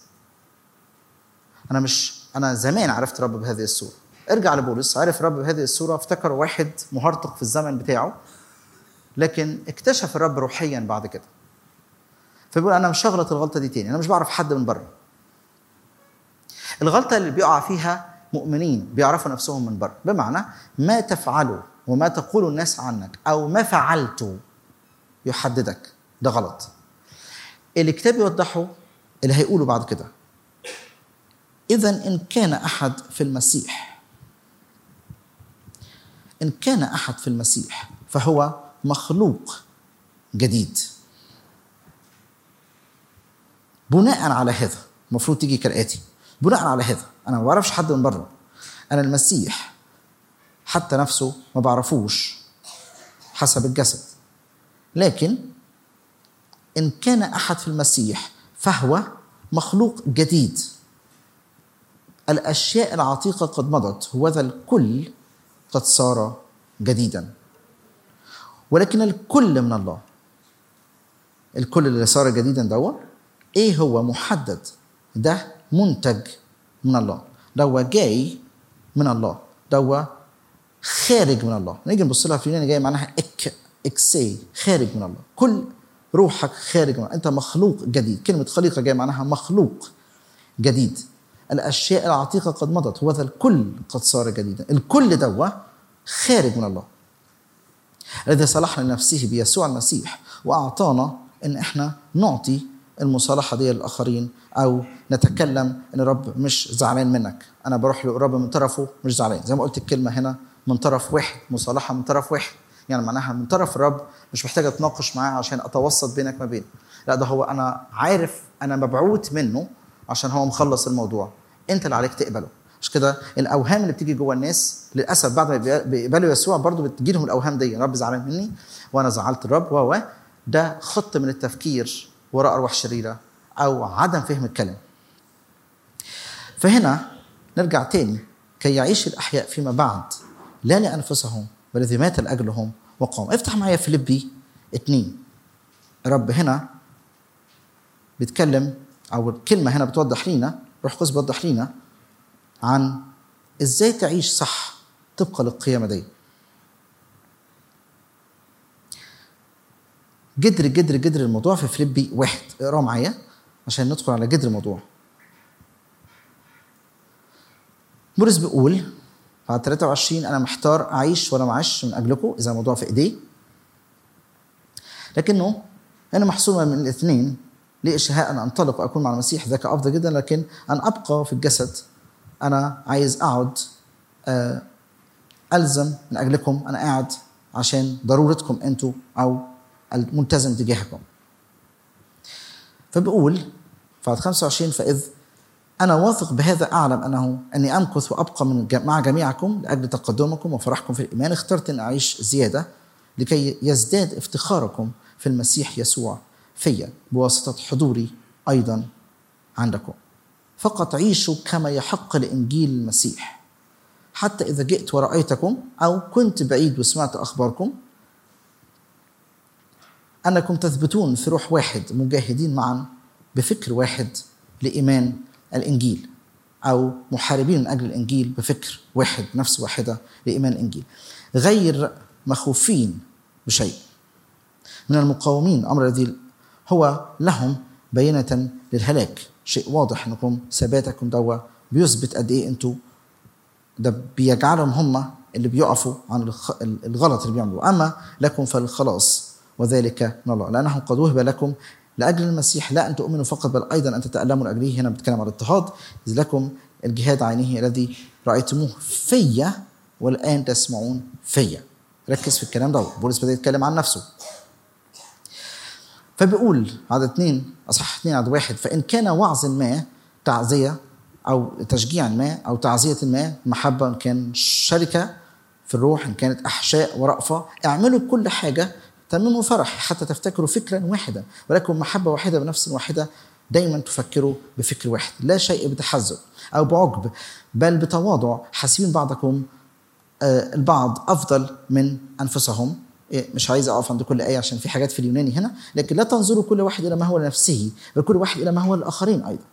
انا مش انا زمان عرفت الرب بهذه الصوره ارجع لبولس عرف الرب بهذه الصوره افتكر واحد مهرطق في الزمن بتاعه لكن اكتشف الرب روحيا بعد كده فبيقول انا مش هغلط الغلطه دي تاني انا مش بعرف حد من بره الغلطه اللي بيقع فيها مؤمنين بيعرفوا نفسهم من بره بمعنى ما تفعله وما تقول الناس عنك او ما فعلته يحددك ده غلط الكتاب يوضحه اللي هيقوله بعد كده اذا ان كان احد في المسيح ان كان احد في المسيح فهو مخلوق جديد بناء على هذا المفروض تيجي كالاتي بناء على هذا انا ما بعرفش حد من بره انا المسيح حتى نفسه ما بعرفوش حسب الجسد لكن ان كان احد في المسيح فهو مخلوق جديد الاشياء العتيقه قد مضت وذا الكل قد صار جديدا ولكن الكل من الله الكل اللي صار جديدا دوا ايه هو محدد ده منتج من الله دوا جاي من الله دوا خارج من الله نيجي نبص لها في اليوناني جاي معناها اك اكسي خارج من الله كل روحك خارج من الله انت مخلوق جديد كلمه خليقه جاي معناها مخلوق جديد الاشياء العتيقه قد مضت وذا الكل قد صار جديدا الكل دوا خارج من الله الذي صلحنا لنفسه بيسوع المسيح واعطانا ان احنا نعطي المصالحه دي للاخرين او نتكلم ان الرب مش زعلان منك انا بروح للرب من طرفه مش زعلان زي ما قلت الكلمه هنا من طرف واحد مصالحه من طرف واحد يعني معناها من طرف الرب مش محتاج اتناقش معاه عشان اتوسط بينك ما بينه لا ده هو انا عارف انا مبعوث منه عشان هو مخلص الموضوع انت اللي عليك تقبله مش كده الاوهام اللي بتيجي جوه الناس للاسف بعد ما بيقبلوا يسوع برضه بتجي لهم الاوهام دي الرب زعلان مني وانا زعلت الرب و ده خط من التفكير وراء ارواح شريره او عدم فهم الكلام فهنا نرجع تاني كي يعيش الاحياء فيما بعد لا لانفسهم بل الذي مات لاجلهم وقام افتح معايا فيليبي اتنين الرب هنا بيتكلم او الكلمه هنا بتوضح لينا روح القدس بيوضح لينا عن ازاي تعيش صح طبقا للقيامه دي جدر جدر جدر الموضوع في فيليبي واحد اقراه معايا عشان ندخل على جدر الموضوع بولس بيقول بعد 23 انا محتار اعيش ولا معيش من اجلكم اذا الموضوع في ايديه لكنه انا محسومه من الاثنين لي اشتهاء ان انطلق واكون مع المسيح ذاك افضل جدا لكن ان ابقى في الجسد انا عايز اقعد الزم من اجلكم انا قاعد عشان ضرورتكم انتوا او الملتزم تجاهكم فبقول بعد 25 فاذ انا واثق بهذا اعلم انه اني امكث وابقى من مع جميعكم لاجل تقدمكم وفرحكم في الايمان اخترت ان اعيش زياده لكي يزداد افتخاركم في المسيح يسوع فيا بواسطه حضوري ايضا عندكم فقط عيشوا كما يحق لانجيل المسيح حتى اذا جئت ورايتكم او كنت بعيد وسمعت اخباركم انكم تثبتون في روح واحد مجاهدين معا بفكر واحد لايمان الانجيل او محاربين من اجل الانجيل بفكر واحد نفس واحده لايمان الانجيل غير مخوفين بشيء من المقاومين الامر الذي هو لهم بينه للهلاك شيء واضح انكم ثباتكم دوا بيثبت قد ايه انتوا ده بيجعلهم هم اللي بيقفوا عن الغلط اللي بيعملوه اما لكم فالخلاص وذلك من الله لانه قد وهب لكم لاجل المسيح لا ان تؤمنوا فقط بل ايضا ان تتالموا لاجله هنا بتكلم عن الاضطهاد اذ لكم الجهاد عينه الذي رايتموه فيا والان تسمعون فيا ركز في الكلام ده بولس بدا يتكلم عن نفسه فبيقول عدد اثنين اصح اثنين عدد واحد فان كان وعظ ما تعزيه او تشجيع ما او تعزيه ما محبه ان كان شركه في الروح ان كانت احشاء ورأفه اعملوا كل حاجه تمنوا فرح حتى تفتكروا فكرا واحدا ولكم محبه واحده بنفس واحده دايما تفكروا بفكر واحد لا شيء بتحزب او بعجب بل بتواضع حاسبين بعضكم البعض افضل من انفسهم مش عايز اقف عند كل ايه عشان في حاجات في اليوناني هنا لكن لا تنظروا كل واحد الى ما هو لنفسه بل كل واحد الى ما هو للاخرين ايضا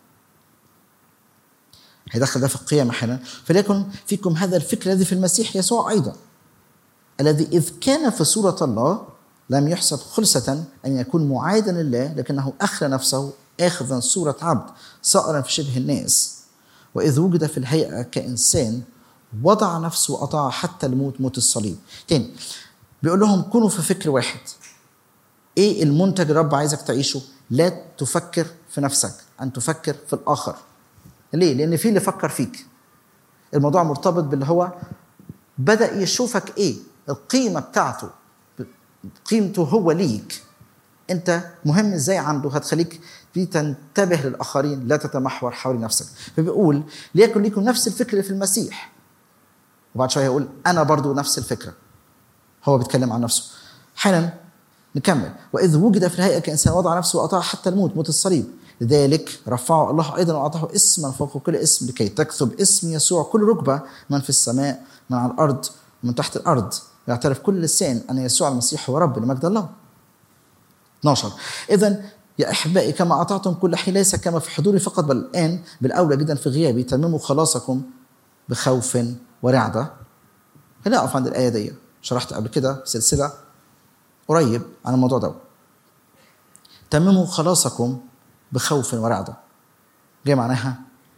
هيدخل ده في القيم احيانا فليكن فيكم هذا الفكر الذي في المسيح يسوع ايضا الذي اذ كان في صوره الله لم يحسب خلصة أن يكون معادا لله لكنه أخلى نفسه آخذا صورة عبد صائرا في شبه الناس وإذ وجد في الهيئة كإنسان وضع نفسه وأطاع حتى الموت موت الصليب تاني بيقول لهم كونوا في فكر واحد ايه المنتج الرب عايزك تعيشه لا تفكر في نفسك ان تفكر في الاخر ليه لان في اللي فكر فيك الموضوع مرتبط باللي هو بدا يشوفك ايه القيمه بتاعته قيمته هو ليك انت مهم ازاي عنده هتخليك تنتبه للاخرين لا تتمحور حول نفسك فبيقول ليكن ليكم نفس الفكر اللي في المسيح وبعد شويه يقول انا برضو نفس الفكره هو بيتكلم عن نفسه حالا نكمل واذ وجد في الهيئه كانسان وضع نفسه واطاع حتى الموت موت الصليب لذلك رفعه الله ايضا واعطاه اسما فوق كل اسم لكي تكتب اسم يسوع كل ركبه من في السماء من على الارض ومن تحت الارض يعترف كل لسان ان يسوع المسيح هو رب لمجد الله 12 اذا يا احبائي كما اعطعتم كل حين ليس كما في حضوري فقط بل الان بالاولى جدا في غيابي تمموا خلاصكم بخوف ورعده هنا اقف عند الايه دي شرحت قبل كده سلسله قريب عن الموضوع ده تمموا خلاصكم بخوف ورعده جاي معناها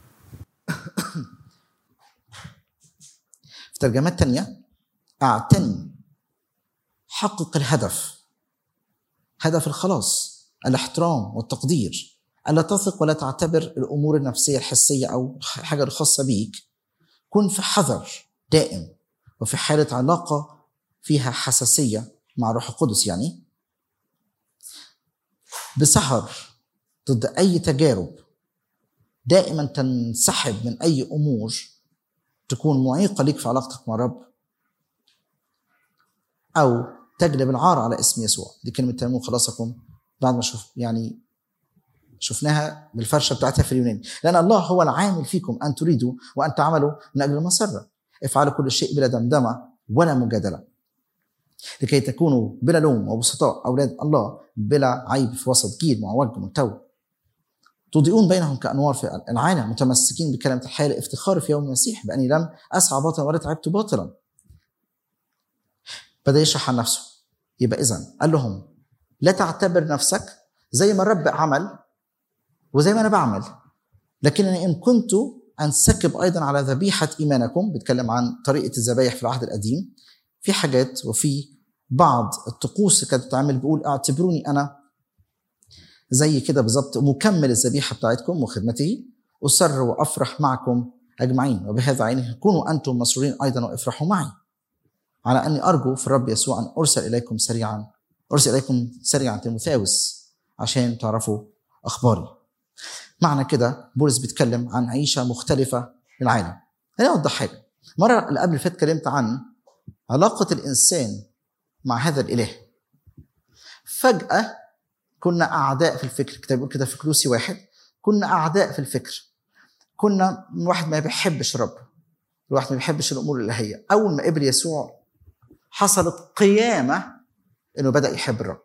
في ترجمات تانية اعتني حقق الهدف هدف الخلاص الاحترام والتقدير ألا تثق ولا تعتبر الأمور النفسية الحسية أو حاجة الخاصة بيك كن في حذر دائم وفي حالة علاقة فيها حساسية مع الروح القدس يعني بسهر ضد أي تجارب دائما تنسحب من أي أمور تكون معيقة ليك في علاقتك مع الرب أو تجلب العار على اسم يسوع دي كلمة تنمو خلاصكم بعد ما شوف يعني شفناها بالفرشة بتاعتها في اليونان لأن الله هو العامل فيكم أن تريدوا وأن تعملوا من أجل المسرة افعلوا كل شيء بلا دمدمة ولا مجادلة لكي تكونوا بلا لوم وبسطاء أولاد الله بلا عيب في وسط جيل معوج وملتوي تضيئون بينهم كأنوار في العالم متمسكين بكلمة الحياة لافتخار في يوم المسيح بأني لم أسعى باطلا ولا تعبت باطلا بدأ يشرح عن نفسه يبقى إذا قال لهم لا تعتبر نفسك زي ما الرب عمل وزي ما أنا بعمل لكنني إن كنت أنسكب أيضا على ذبيحة إيمانكم بيتكلم عن طريقة الذبايح في العهد القديم في حاجات وفي بعض الطقوس اللي كانت بتتعمل بيقول اعتبروني أنا زي كده بالظبط مكمل الذبيحة بتاعتكم وخدمته أسر وأفرح معكم أجمعين وبهذا عينه كونوا أنتم مسرورين أيضا وافرحوا معي على أني أرجو في الرب يسوع أن أرسل إليكم سريعا أرسل إليكم سريعا تيموثاوس عشان تعرفوا أخباري معنى كده بولس بيتكلم عن عيشة مختلفة للعالم خليني أوضح حاجة مرة اللي قبل اللي فات اتكلمت عن علاقة الإنسان مع هذا الإله فجأة كنا أعداء في الفكر الكتاب بيقول كده في كلوسي واحد كنا أعداء في الفكر كنا واحد ما بيحبش الرب الواحد ما بيحبش الأمور الإلهية أول ما قبل يسوع حصلت قيامة إنه بدأ يحب الرب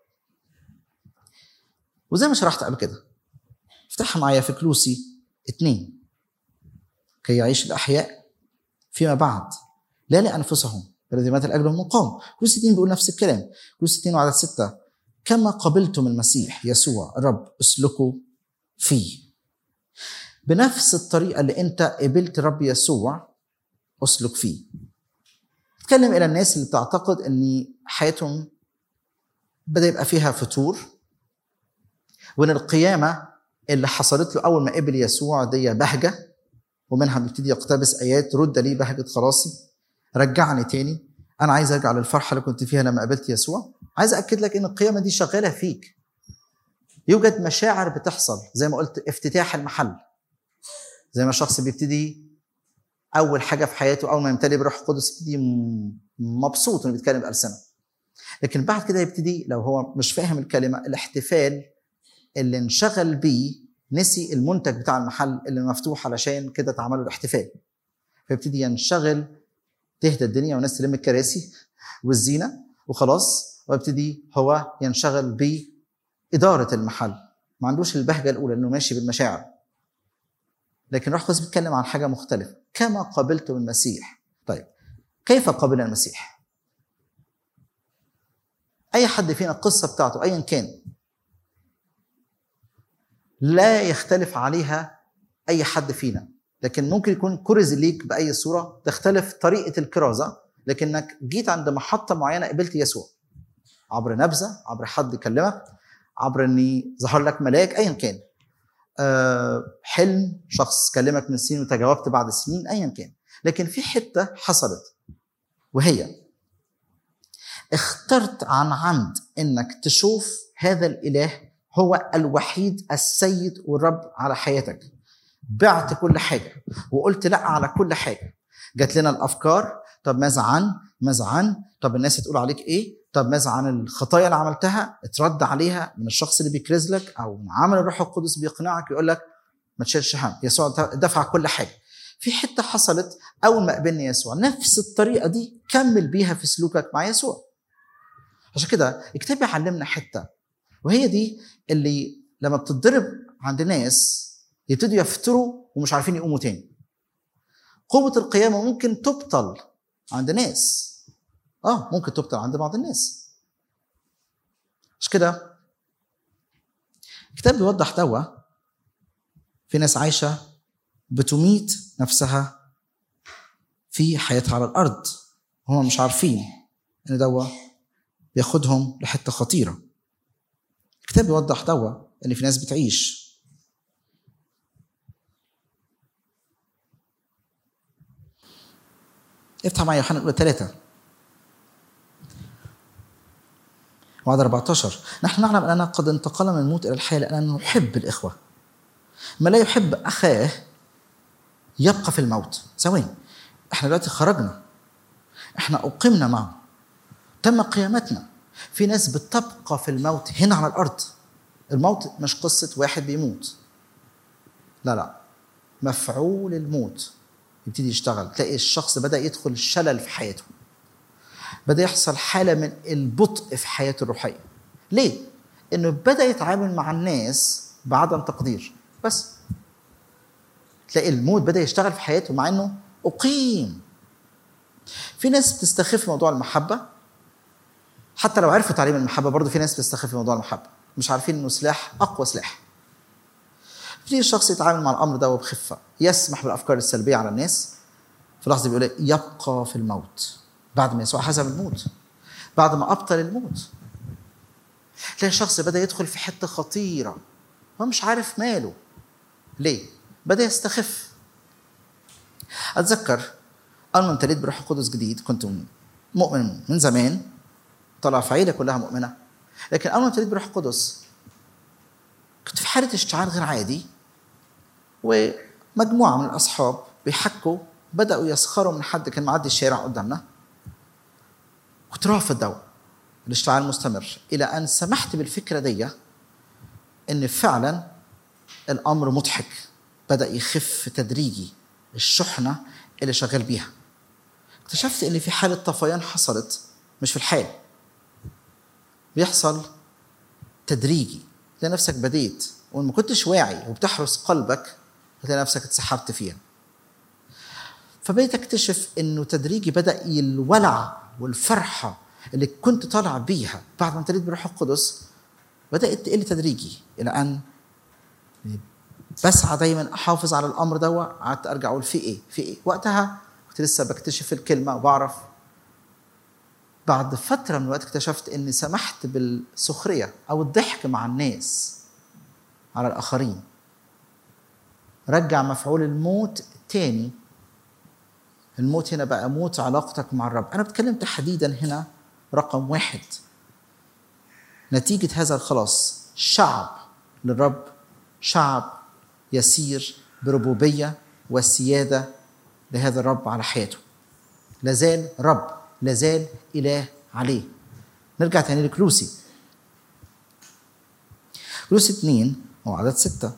وزي ما شرحت قبل كده افتحها معايا في كلوسي اتنين كي يعيش الأحياء فيما بعد لا لأنفسهم بل الذي مات لأجلهم مقام كلوسي اتنين بيقول نفس الكلام كلوسي اتنين وعدد ستة كما قبلتم المسيح يسوع الرب اسلكوا فيه بنفس الطريقة اللي انت قبلت الرب يسوع اسلك فيه اتكلم الى الناس اللي بتعتقد ان حياتهم بدا يبقى فيها فتور وان القيامه اللي حصلت له اول ما قبل يسوع دي بهجه ومنها بيبتدي يقتبس ايات رد لي بهجه خلاصي رجعني تاني انا عايز ارجع للفرحه اللي كنت فيها لما قابلت يسوع عايز اكد لك ان القيامه دي شغاله فيك يوجد مشاعر بتحصل زي ما قلت افتتاح المحل زي ما الشخص بيبتدي اول حاجه في حياته اول ما يمتلي بروح القدس يبتدي مبسوط انه بيتكلم بالسنه لكن بعد كده يبتدي لو هو مش فاهم الكلمه الاحتفال اللي انشغل بيه نسي المنتج بتاع المحل اللي مفتوح علشان كده اتعمل له الاحتفال فيبتدي ينشغل تهدى الدنيا والناس تلم الكراسي والزينه وخلاص ويبتدي هو ينشغل بإدارة المحل ما عندوش البهجة الأولى إنه ماشي بالمشاعر لكن روح القدس بيتكلم عن حاجة مختلفة كما قبلتم المسيح طيب كيف قبل المسيح أي حد فينا القصة بتاعته أيا كان لا يختلف عليها أي حد فينا لكن ممكن يكون كرز ليك بأي صورة تختلف طريقة الكرازة لكنك جيت عند محطة معينة قبلت يسوع عبر نبذة عبر حد كلمك عبر اني ظهر لك ملاك ايا كان أه حلم شخص كلمك من سنين وتجاوبت بعد سنين ايا كان لكن في حته حصلت وهي اخترت عن عمد انك تشوف هذا الاله هو الوحيد السيد والرب على حياتك بعت كل حاجه وقلت لا على كل حاجه جات لنا الافكار طب ماذا عن ماذا عن طب الناس هتقول عليك ايه طب ماذا عن الخطايا اللي عملتها اترد عليها من الشخص اللي بيكرز لك او من عمل الروح القدس بيقنعك يقول لك ما تشيلش هم يسوع دفع كل حاجه في حته حصلت اول ما قابلني يسوع نفس الطريقه دي كمل بيها في سلوكك مع يسوع عشان كده الكتاب بيعلمنا حته وهي دي اللي لما بتتضرب عند ناس يبتدوا يفتروا ومش عارفين يقوموا تاني قوة القيامة ممكن تبطل عند ناس اه ممكن تبطل عند بعض الناس مش كده الكتاب بيوضح دوا في ناس عايشة بتميت نفسها في حياتها على الأرض هم مش عارفين إن دوا بياخدهم لحتة خطيرة الكتاب بيوضح دوا إن في ناس بتعيش افتح معايا يوحنا الاولى ثلاثة وعدد 14 نحن نعلم اننا قد انتقلنا من الموت الى الحياه لاننا نحب الاخوه ما لا يحب اخاه يبقى في الموت ثواني احنا دلوقتي خرجنا احنا اقمنا معه تم قيامتنا في ناس بتبقى في الموت هنا على الارض الموت مش قصه واحد بيموت لا لا مفعول الموت يبتدي يشتغل تلاقي الشخص بدا يدخل شلل في حياته بدا يحصل حاله من البطء في حياته الروحيه ليه انه بدا يتعامل مع الناس بعدم تقدير بس تلاقي الموت بدا يشتغل في حياته مع انه اقيم في ناس بتستخف موضوع المحبه حتى لو عرفوا تعليم المحبه برضه في ناس بتستخف موضوع المحبه مش عارفين انه سلاح اقوى سلاح يبتدي الشخص يتعامل مع الامر ده بخفه يسمح بالافكار السلبيه على الناس في لحظه بيقول يبقى في الموت بعد ما يسوع هزم الموت بعد ما ابطل الموت تلاقي الشخص بدا يدخل في حته خطيره هو مش عارف ماله ليه بدا يستخف اتذكر اول ما امتليت بروح القدس جديد كنت مؤمن من زمان طلع في عيله كلها مؤمنه لكن اول ما امتليت بروح القدس كنت في حاله اشتعال غير عادي ومجموعه من الاصحاب بيحكوا بداوا يسخروا من حد كان معدي الشارع قدامنا كنت رافض ده الاشتعال مستمر الى ان سمحت بالفكره دي ان فعلا الامر مضحك بدا يخف تدريجي الشحنه اللي شغال بيها اكتشفت ان في حاله طفيان حصلت مش في الحال بيحصل تدريجي تلاقي نفسك بديت وما كنتش واعي وبتحرس قلبك هتلاقي نفسك اتسحبت فيها فبقيت اكتشف انه تدريجي بدا الولع والفرحه اللي كنت طالع بيها بعد ما امتليت بروح القدس بدات تقل تدريجي الى ان بسعى دايما احافظ على الامر ده قعدت ارجع اقول في ايه في ايه وقتها كنت لسه بكتشف الكلمه وبعرف بعد فترة من الوقت اكتشفت اني سمحت بالسخرية او الضحك مع الناس على الاخرين رجع مفعول الموت تاني الموت هنا بقى موت علاقتك مع الرب انا بتكلم تحديدا هنا رقم واحد نتيجة هذا الخلاص شعب للرب شعب يسير بربوبية وسيادة لهذا الرب على حياته لازال رب لازال إله عليه نرجع تاني لكلوسي كلوسي اتنين وعدد ستة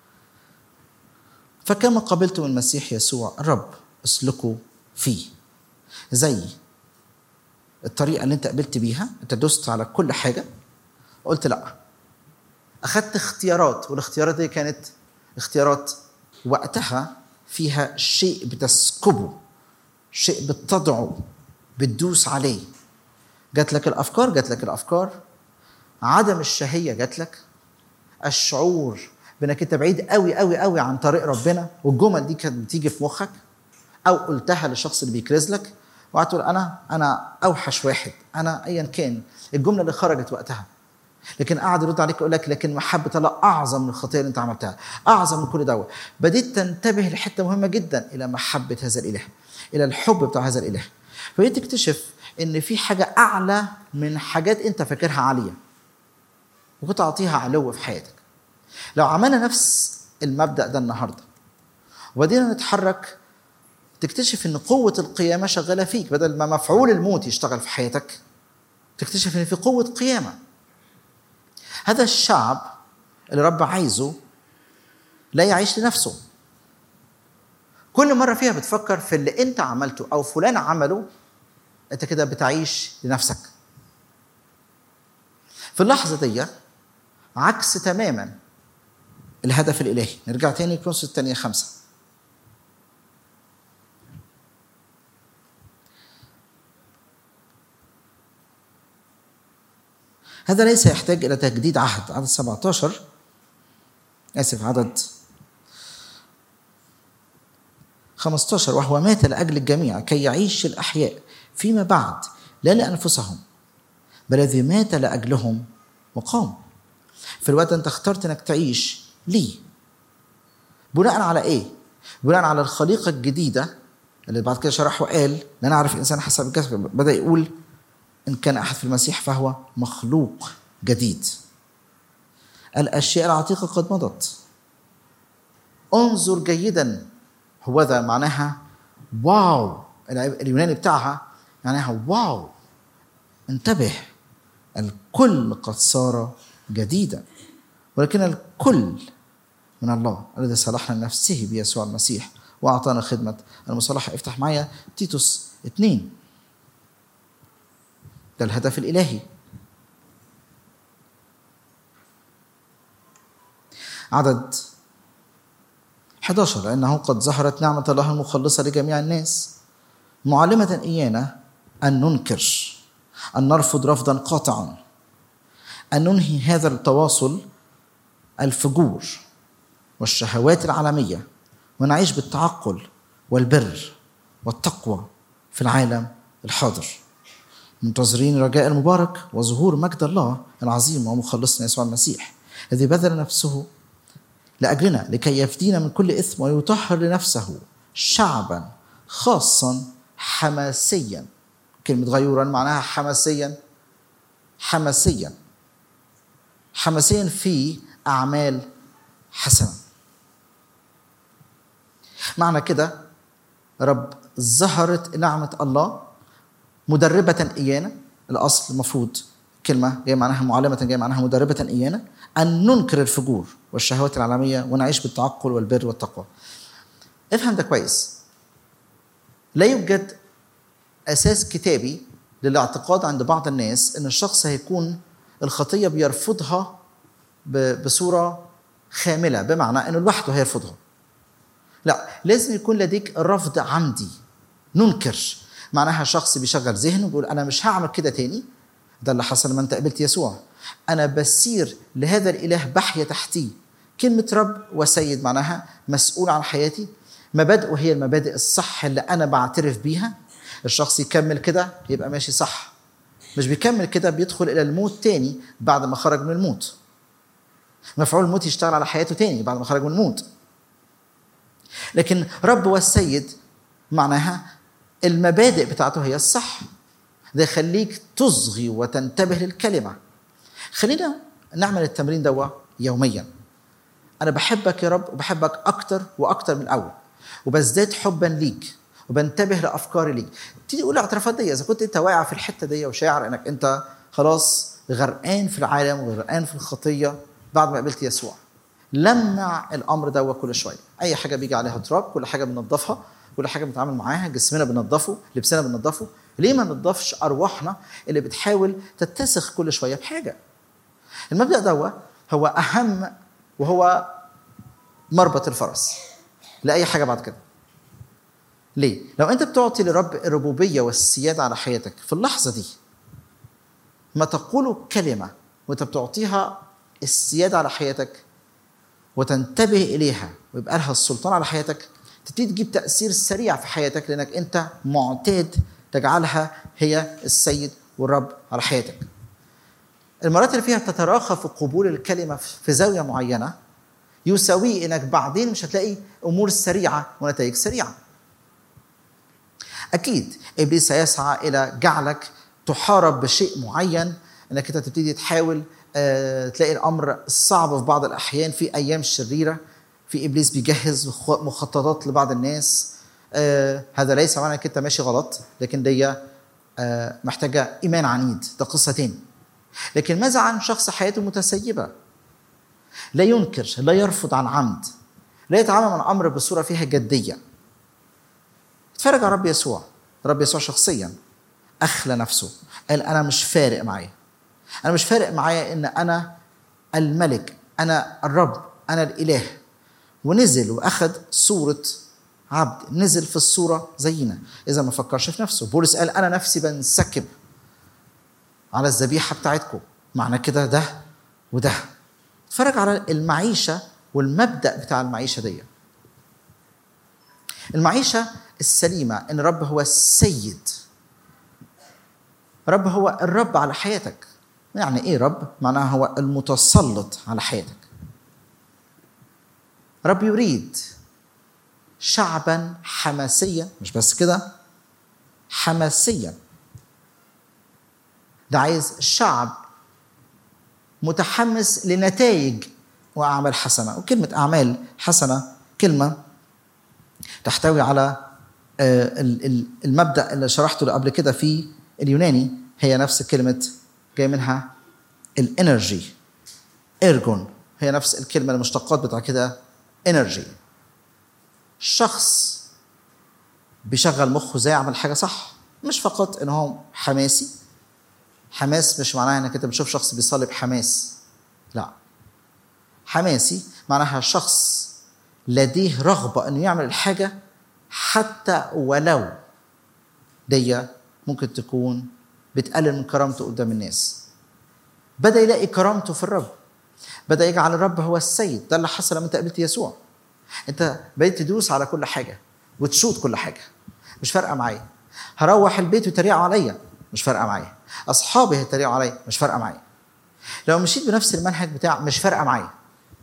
فكما قبلتم المسيح يسوع الرب اسلكوا فيه زي الطريقة اللي انت قبلت بيها انت دوست على كل حاجة قلت لا أخذت اختيارات والاختيارات دي كانت اختيارات وقتها فيها شيء بتسكبه شيء بتضعه بتدوس عليه جات لك الافكار جات لك الافكار عدم الشهيه جات لك الشعور بانك انت بعيد قوي قوي قوي عن طريق ربنا والجمل دي كانت بتيجي في مخك او قلتها للشخص اللي بيكرز لك وقعدت تقول انا انا اوحش واحد انا ايا كان الجمله اللي خرجت وقتها لكن قعد يرد عليك يقول لك لكن محبه الله اعظم من الخطيه اللي انت عملتها اعظم من كل دوت بديت تنتبه لحته مهمه جدا الى محبه هذا الاله الى الحب بتاع هذا الاله فبقيت تكتشف ان في حاجه اعلى من حاجات انت فاكرها عاليه وكنت اعطيها علو في حياتك لو عملنا نفس المبدا ده النهارده وبدينا نتحرك تكتشف ان قوه القيامه شغاله فيك بدل ما مفعول الموت يشتغل في حياتك تكتشف ان في قوه قيامه هذا الشعب اللي رب عايزه لا يعيش لنفسه كل مره فيها بتفكر في اللي انت عملته او فلان عمله انت كده بتعيش لنفسك في اللحظه دي عكس تماما الهدف الالهي نرجع تاني كرونس الثانيه خمسه هذا ليس يحتاج الى تجديد عهد عدد 17 اسف عدد 15 وهو مات لاجل الجميع كي يعيش الاحياء فيما بعد لا لانفسهم بل الذي مات لاجلهم وقام في الوقت انت اخترت انك تعيش ليه بناء على ايه بناء على الخليقه الجديده اللي بعد كده شرح وقال لا نعرف الانسان حسب الجسد بدا يقول ان كان احد في المسيح فهو مخلوق جديد الاشياء العتيقه قد مضت انظر جيدا هو ذا معناها واو اليوناني بتاعها معناها واو انتبه الكل قد صار جديدا ولكن الكل من الله الذي صلحنا نفسه بيسوع المسيح واعطانا خدمه المصالحه افتح معايا تيتوس اثنين ده الهدف الالهي عدد 11 لأنه قد ظهرت نعمة الله المخلصة لجميع الناس معلمة إيانا أن ننكر أن نرفض رفضا قاطعا أن ننهي هذا التواصل الفجور والشهوات العالمية ونعيش بالتعقل والبر والتقوى في العالم الحاضر منتظرين رجاء المبارك وظهور مجد الله العظيم ومخلصنا يسوع المسيح الذي بذل نفسه لأجلنا لكي يفدينا من كل إثم ويطهر لنفسه شعبا خاصا حماسيا كلمة غيورا معناها حماسيا حماسيا حماسيا في أعمال حسنة معنى كده رب ظهرت نعمة الله مدربة إيانا الأصل المفروض كلمة جاية معناها معلمة جاية معناها مدربة إيانا أن ننكر الفجور والشهوات العالمية ونعيش بالتعقل والبر والتقوى افهم ده كويس لا يوجد أساس كتابي للاعتقاد عند بعض الناس أن الشخص هيكون الخطية بيرفضها بصورة خاملة بمعنى أنه لوحده هيرفضها لا لازم يكون لديك رفض عمدي ننكر معناها شخص بيشغل ذهنه بيقول أنا مش هعمل كده تاني ده اللي حصل لما انت قابلت يسوع انا بسير لهذا الاله بحيا تحتيه كلمه رب وسيد معناها مسؤول عن حياتي مبادئه هي المبادئ الصح اللي انا بعترف بيها الشخص يكمل كده يبقى ماشي صح مش بيكمل كده بيدخل الى الموت تاني بعد ما خرج من الموت مفعول الموت يشتغل على حياته تاني بعد ما خرج من الموت لكن رب والسيد معناها المبادئ بتاعته هي الصح ده يخليك تصغي وتنتبه للكلمة خلينا نعمل التمرين دوا يوميا أنا بحبك يا رب وبحبك أكتر وأكتر من الأول وبزداد حبا ليك وبنتبه لأفكاري ليك تيجي تقول الاعترافات دي إذا كنت أنت واقع في الحتة دي وشاعر إنك أنت خلاص غرقان في العالم وغرقان في الخطية بعد ما قابلت يسوع لمع الأمر دوا كل شوية أي حاجة بيجي عليها تراب كل حاجة بننضفها كل حاجة بنتعامل معاها جسمنا بننضفه لبسنا بننضفه ليه ما ننضفش ارواحنا اللي بتحاول تتسخ كل شويه بحاجه المبدا ده هو اهم وهو مربط الفرس لاي حاجه بعد كده ليه لو انت بتعطي لرب الربوبيه والسياده على حياتك في اللحظه دي ما تقول كلمه وانت بتعطيها السياده على حياتك وتنتبه اليها ويبقى لها السلطان على حياتك تبتدي تجيب تاثير سريع في حياتك لانك انت معتاد تجعلها هي السيد والرب على حياتك المرات اللي فيها بتتراخى في قبول الكلمة في زاوية معينة يساويه انك بعدين مش هتلاقي امور سريعة ونتائج سريعة اكيد ابليس سيسعى الى جعلك تحارب بشيء معين انك انت تبتدي تحاول آه تلاقي الامر صعب في بعض الاحيان في ايام شريره في ابليس بيجهز مخططات لبعض الناس آه هذا ليس معنى انك انت ماشي غلط لكن دي آه محتاجه ايمان عنيد ده قصه تاني لكن ماذا عن شخص حياته متسيبه لا ينكر لا يرفض عن عمد لا يتعامل مع الامر بصوره فيها جديه اتفرج على رب يسوع رب يسوع شخصيا اخلى نفسه قال انا مش فارق معايا انا مش فارق معايا ان انا الملك انا الرب انا الاله ونزل واخذ صوره عبد نزل في الصوره زينا اذا ما فكرش في نفسه بولس قال انا نفسي بنسكب على الذبيحه بتاعتكم معنى كده ده وده اتفرج على المعيشه والمبدا بتاع المعيشه دي المعيشه السليمه ان الرب هو السيد رب هو الرب على حياتك يعني ايه رب معناها هو المتسلط على حياتك رب يريد شعبا حماسيا مش بس كده حماسيا ده عايز شعب متحمس لنتائج واعمال حسنه وكلمه اعمال حسنه كلمه تحتوي على آه، ال- ال- المبدا اللي شرحته قبل كده في اليوناني هي نفس كلمه جاي منها الانرجي ايرجون هي نفس الكلمه المشتقات بتاع كده انرجي شخص بيشغل مخه ازاي يعمل حاجه صح مش فقط ان هو حماسي حماس مش معناها انك انت بتشوف شخص بيصلي بحماس لا حماسي معناها شخص لديه رغبه انه يعمل الحاجه حتى ولو دي ممكن تكون بتقلل من كرامته قدام الناس بدا يلاقي كرامته في الرب بدا يجعل الرب هو السيد ده اللي حصل لما انت قابلت يسوع انت بقيت تدوس على كل حاجه وتشوط كل حاجه مش فارقه معايا هروح البيت ويتريقوا عليا مش فارقه معايا اصحابي هيتريقوا عليا مش فارقه معايا لو مشيت بنفس المنهج بتاع مش فارقه معايا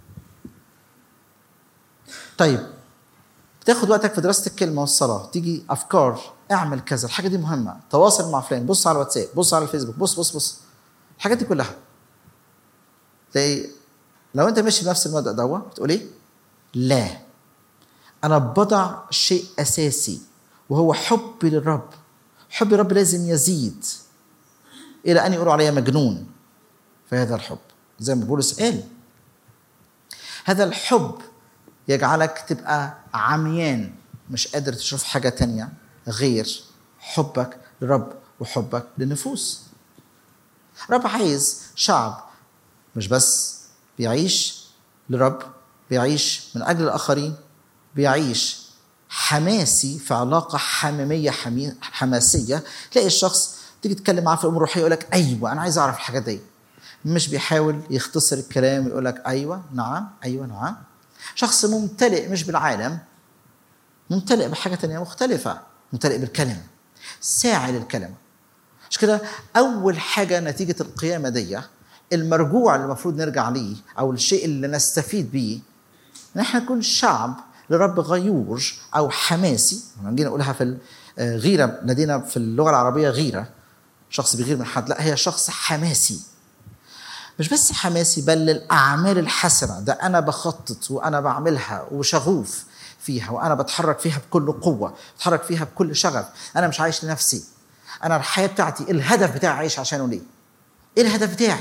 طيب تاخد وقتك في دراسه الكلمه والصلاه تيجي افكار اعمل كذا الحاجه دي مهمه تواصل مع فلان بص على الواتساب بص على الفيسبوك بص بص بص الحاجات دي كلها تلاقي لو انت ماشي بنفس المبدا دوت بتقول ايه لا انا بضع شيء اساسي وهو حبي للرب حب الرب لازم يزيد الى ان يقولوا عليا مجنون في هذا الحب زي ما بولس قال هذا الحب يجعلك تبقى عميان مش قادر تشوف حاجة تانية غير حبك للرب وحبك للنفوس رب عايز شعب مش بس بيعيش لرب بيعيش من أجل الآخرين بيعيش حماسي في علاقة حميمية حمي... حماسية تلاقي الشخص تيجي تتكلم معاه في الأمور الروحية يقول لك أيوه أنا عايز أعرف الحاجات دي مش بيحاول يختصر الكلام ويقول لك أيوه نعم أيوه نعم شخص ممتلئ مش بالعالم ممتلئ بحاجة تانية مختلفة ممتلئ بالكلمة ساعي للكلمة مش كده أول حاجة نتيجة القيامة دي المرجوع اللي المفروض نرجع ليه أو الشيء اللي نستفيد بيه إن إحنا نكون شعب لرب غيور أو حماسي جينا نقولها في الغيرة لدينا في اللغة العربية غيرة شخص بيغير من حد لا هي شخص حماسي مش بس حماسي بل للأعمال الحسنة ده أنا بخطط وأنا بعملها وشغوف فيها وأنا بتحرك فيها بكل قوة بتحرك فيها بكل شغف أنا مش عايش لنفسي أنا الحياة بتاعتي الهدف بتاعي عايش عشانه ليه إيه الهدف بتاعي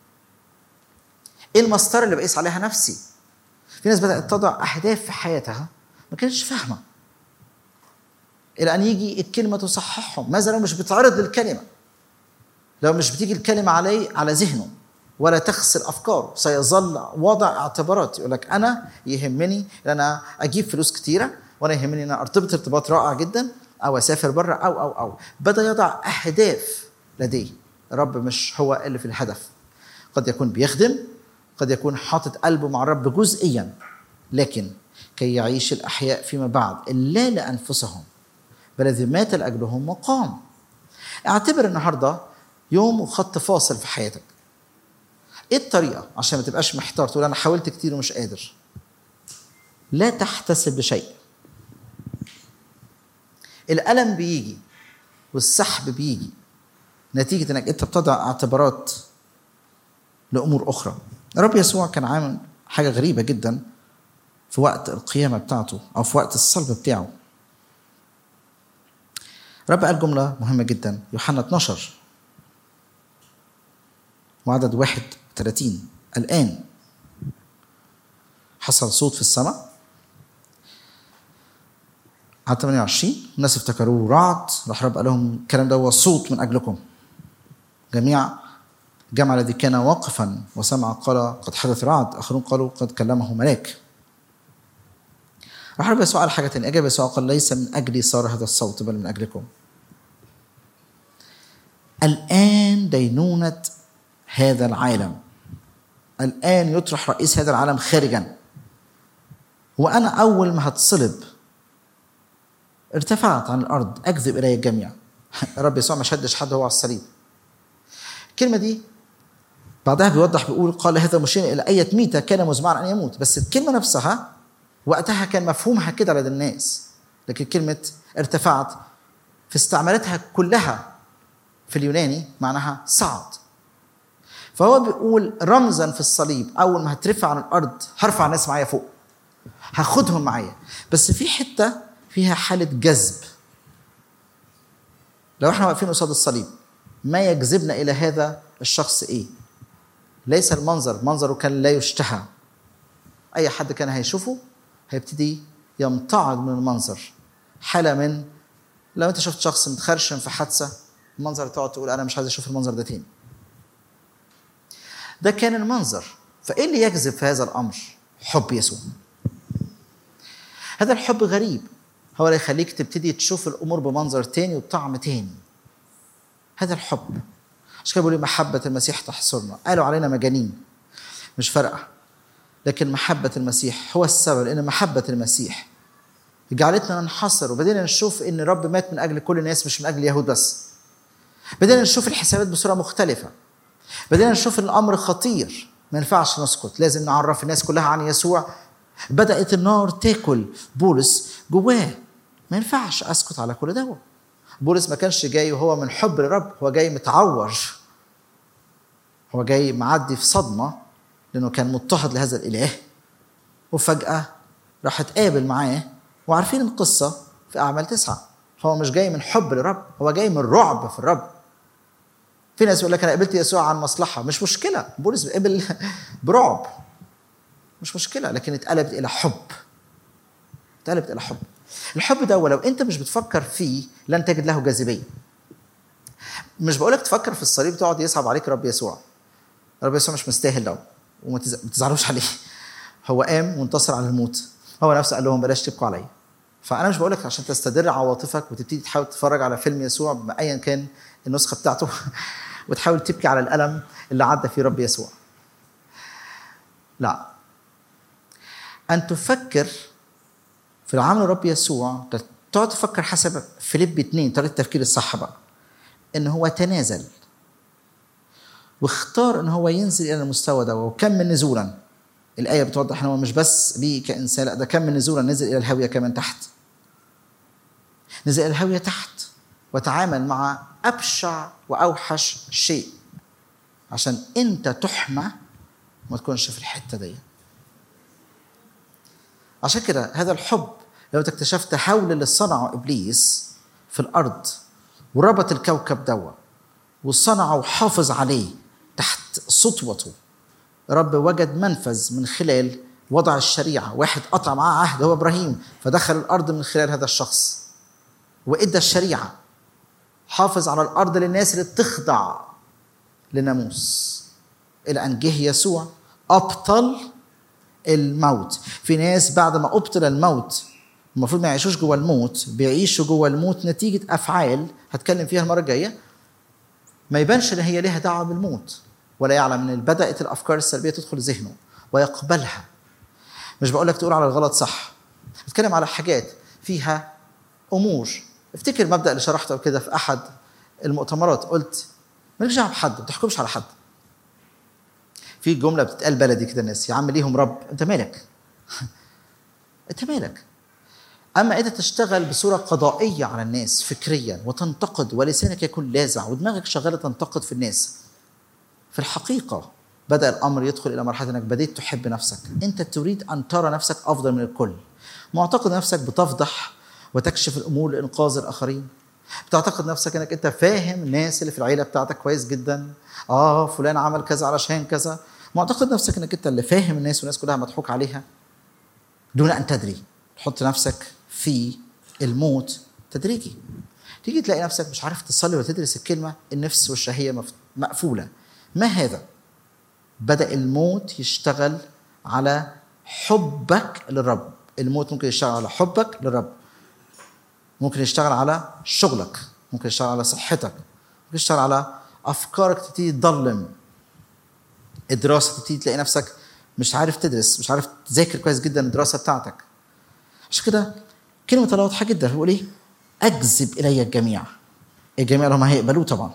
إيه المسطرة اللي بقيس عليها نفسي في ناس بدأت تضع أهداف في حياتها ما كانتش فاهمة إلى أن يجي الكلمة تصححهم ماذا لو مش بتعرض للكلمة لو مش بتيجي الكلمة عليه على ذهنه ولا تغسل افكاره سيظل وضع اعتبارات يقول لك انا يهمني ان انا اجيب فلوس كتيره وانا يهمني ان انا ارتبط ارتباط رائع جدا او اسافر بره او او او بدا يضع اهداف لديه الرب مش هو اللي في الهدف قد يكون بيخدم قد يكون حاطط قلبه مع الرب جزئيا لكن كي يعيش الاحياء فيما بعد لا لانفسهم بل الذي مات لاجلهم وقام اعتبر النهارده يوم وخط فاصل في حياتك ايه الطريقه عشان ما تبقاش محتار تقول انا حاولت كتير ومش قادر لا تحتسب لشيء الالم بيجي والسحب بيجي نتيجه انك انت بتضع اعتبارات لامور اخرى الرب يسوع كان عامل حاجه غريبه جدا في وقت القيامه بتاعته او في وقت الصلب بتاعه الرب قال جمله مهمه جدا يوحنا 12 وعدد واحد 30 الآن حصل صوت في السماء على 28 الناس افتكروه رعد راح رب قال لهم الكلام ده هو صوت من أجلكم جميع الجمع الذي كان واقفا وسمع قال قد حدث رعد آخرون قالوا قد كلمه ملاك راح رب يسوع قال حاجة تانية أجاب يسوع قال ليس من أجلي صار هذا الصوت بل من أجلكم الآن دينونة هذا العالم الآن يطرح رئيس هذا العالم خارجا وأنا أول ما هتصلب ارتفعت عن الأرض أكذب إلي الجميع الرب يسوع ما شدش حد هو على الصليب الكلمة دي بعدها بيوضح بيقول قال هذا مشير إلى أية ميتة كان مزمعا أن يموت بس الكلمة نفسها وقتها كان مفهومها كده لدى الناس لكن كلمة ارتفعت في استعمالاتها كلها في اليوناني معناها صعد فهو بيقول رمزا في الصليب اول ما هترفع عن الارض هرفع الناس معايا فوق هاخدهم معايا بس في حته فيها حاله جذب لو احنا واقفين قصاد الصليب ما يجذبنا الى هذا الشخص ايه ليس المنظر منظره كان لا يشتهى اي حد كان هيشوفه هيبتدي يمتعض من المنظر حاله من لو انت شفت شخص متخرشم في حادثه المنظر تقعد تقول انا مش عايز اشوف المنظر ده تاني ده كان المنظر فايه اللي يجذب في هذا الامر حب يسوع هذا الحب غريب هو اللي يخليك تبتدي تشوف الامور بمنظر تاني وبطعم تاني هذا الحب عشان كده بيقولوا محبة المسيح تحصرنا قالوا علينا مجانين مش فارقة لكن محبة المسيح هو السبب لأن محبة المسيح جعلتنا ننحصر وبدينا نشوف ان الرب مات من اجل كل الناس مش من اجل اليهود بس بدينا نشوف الحسابات بصوره مختلفه بدينا نشوف ان الامر خطير ما ينفعش نسكت لازم نعرف الناس كلها عن يسوع بدات النار تاكل بولس جواه ما ينفعش اسكت على كل ده بولس ما كانش جاي وهو من حب للرب هو جاي متعور هو جاي معدي في صدمه لانه كان مضطهد لهذا الاله وفجاه راح اتقابل معاه وعارفين القصه في اعمال تسعه هو مش جاي من حب للرب هو جاي من رعب في الرب في ناس يقول لك انا قبلت يسوع عن مصلحه مش مشكله بولس قبل برعب مش مشكله لكن اتقلبت الى حب اتقلبت الى حب الحب ده لو انت مش بتفكر فيه لن تجد له جاذبيه مش بقولك تفكر في الصليب تقعد يصعب عليك رب يسوع رب يسوع مش مستاهل ده وما تزعلوش عليه هو قام وانتصر على الموت هو نفسه قال لهم بلاش تبكوا عليا فانا مش بقولك عشان تستدر عواطفك وتبتدي تحاول تتفرج على فيلم يسوع ايا كان النسخه بتاعته وتحاول تبكي على الالم اللي عدى فيه رب يسوع لا ان تفكر في العمل رب يسوع تقعد تفكر حسب فيليب اتنين طريقه التفكير الصح بقى ان هو تنازل واختار ان هو ينزل الى المستوى ده وكمل نزولا الايه بتوضح ان هو مش بس ليه كانسان لا ده كمل نزولا نزل الى الهاويه كمان تحت نزل الى الهاويه تحت وتعامل مع ابشع واوحش شيء عشان انت تحمى وما تكونش في الحته دي عشان كده هذا الحب لو انت اكتشفت حول اللي صنعه ابليس في الارض وربط الكوكب دوا وصنعه وحافظ عليه تحت سطوته رب وجد منفذ من خلال وضع الشريعة واحد قطع معاه عهد هو إبراهيم فدخل الأرض من خلال هذا الشخص وإدى الشريعة حافظ على الأرض للناس اللي بتخضع لناموس إلى أن جه يسوع أبطل الموت في ناس بعد ما أبطل الموت المفروض ما يعيشوش جوه الموت بيعيشوا جوه الموت نتيجة أفعال هتكلم فيها المرة الجاية ما يبانش إن هي لها دعوة بالموت ولا يعلم ان بدات الافكار السلبيه تدخل ذهنه ويقبلها مش بقول لك تقول على الغلط صح بتكلم على حاجات فيها امور افتكر المبدا اللي شرحته كده في احد المؤتمرات قلت مالكش دعوه بحد ما تحكمش على حد في جمله بتتقال بلدي كده الناس يا عم ليهم رب انت مالك انت مالك اما انت تشتغل بصوره قضائيه على الناس فكريا وتنتقد ولسانك يكون لاذع ودماغك شغاله تنتقد في الناس في الحقيقة بدأ الأمر يدخل إلى مرحلة أنك بديت تحب نفسك أنت تريد أن ترى نفسك أفضل من الكل معتقد نفسك بتفضح وتكشف الأمور لإنقاذ الآخرين بتعتقد نفسك انك انت فاهم الناس اللي في العيله بتاعتك كويس جدا اه فلان عمل كذا علشان كذا معتقد نفسك انك انت اللي فاهم الناس والناس كلها مضحوك عليها دون ان تدري تحط نفسك في الموت تدريجي تيجي تلاقي نفسك مش عارف تصلي ولا تدرس الكلمه النفس والشهيه مقفوله ما هذا بدا الموت يشتغل على حبك للرب الموت ممكن يشتغل على حبك للرب ممكن يشتغل على شغلك ممكن يشتغل على صحتك ممكن يشتغل على افكارك تبتدي تضلم الدراسه تبتدي تلاقي نفسك مش عارف تدرس مش عارف تذاكر كويس جدا الدراسه بتاعتك عشان كده كلمه الله واضحه جدا بيقول ايه اجذب الي الجميع الجميع اللي هم هيقبلوه طبعا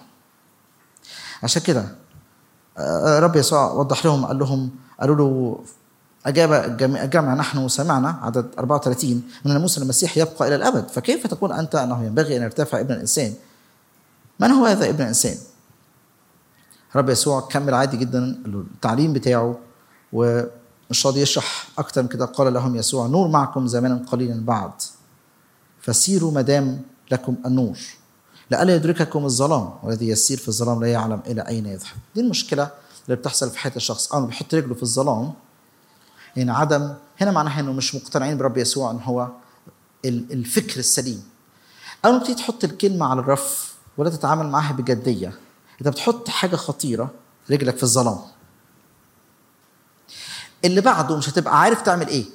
عشان كده رب يسوع وضح لهم قال لهم قالوا له أجاب الجميع الجمع نحن سمعنا عدد 34 من ناموس المسيح يبقى إلى الأبد فكيف تقول أنت أنه ينبغي أن يرتفع ابن الإنسان من هو هذا ابن الإنسان رب يسوع كمل عادي جدا التعليم بتاعه ومش راضي يشرح أكتر من كده قال لهم يسوع نور معكم زمانا قليلا بعد فسيروا مدام لكم النور لئلا يدرككم الظلام والذي يسير في الظلام لا يعلم إلى أين يذهب دي المشكلة اللي بتحصل في حياة الشخص أول ما بيحط رجله في الظلام يعني عدم هنا معناها انه مش مقتنعين برب يسوع ان هو الفكر السليم اول ما بتيجي تحط الكلمه على الرف ولا تتعامل معاها بجديه انت بتحط حاجه خطيره رجلك في الظلام اللي بعده مش هتبقى عارف تعمل ايه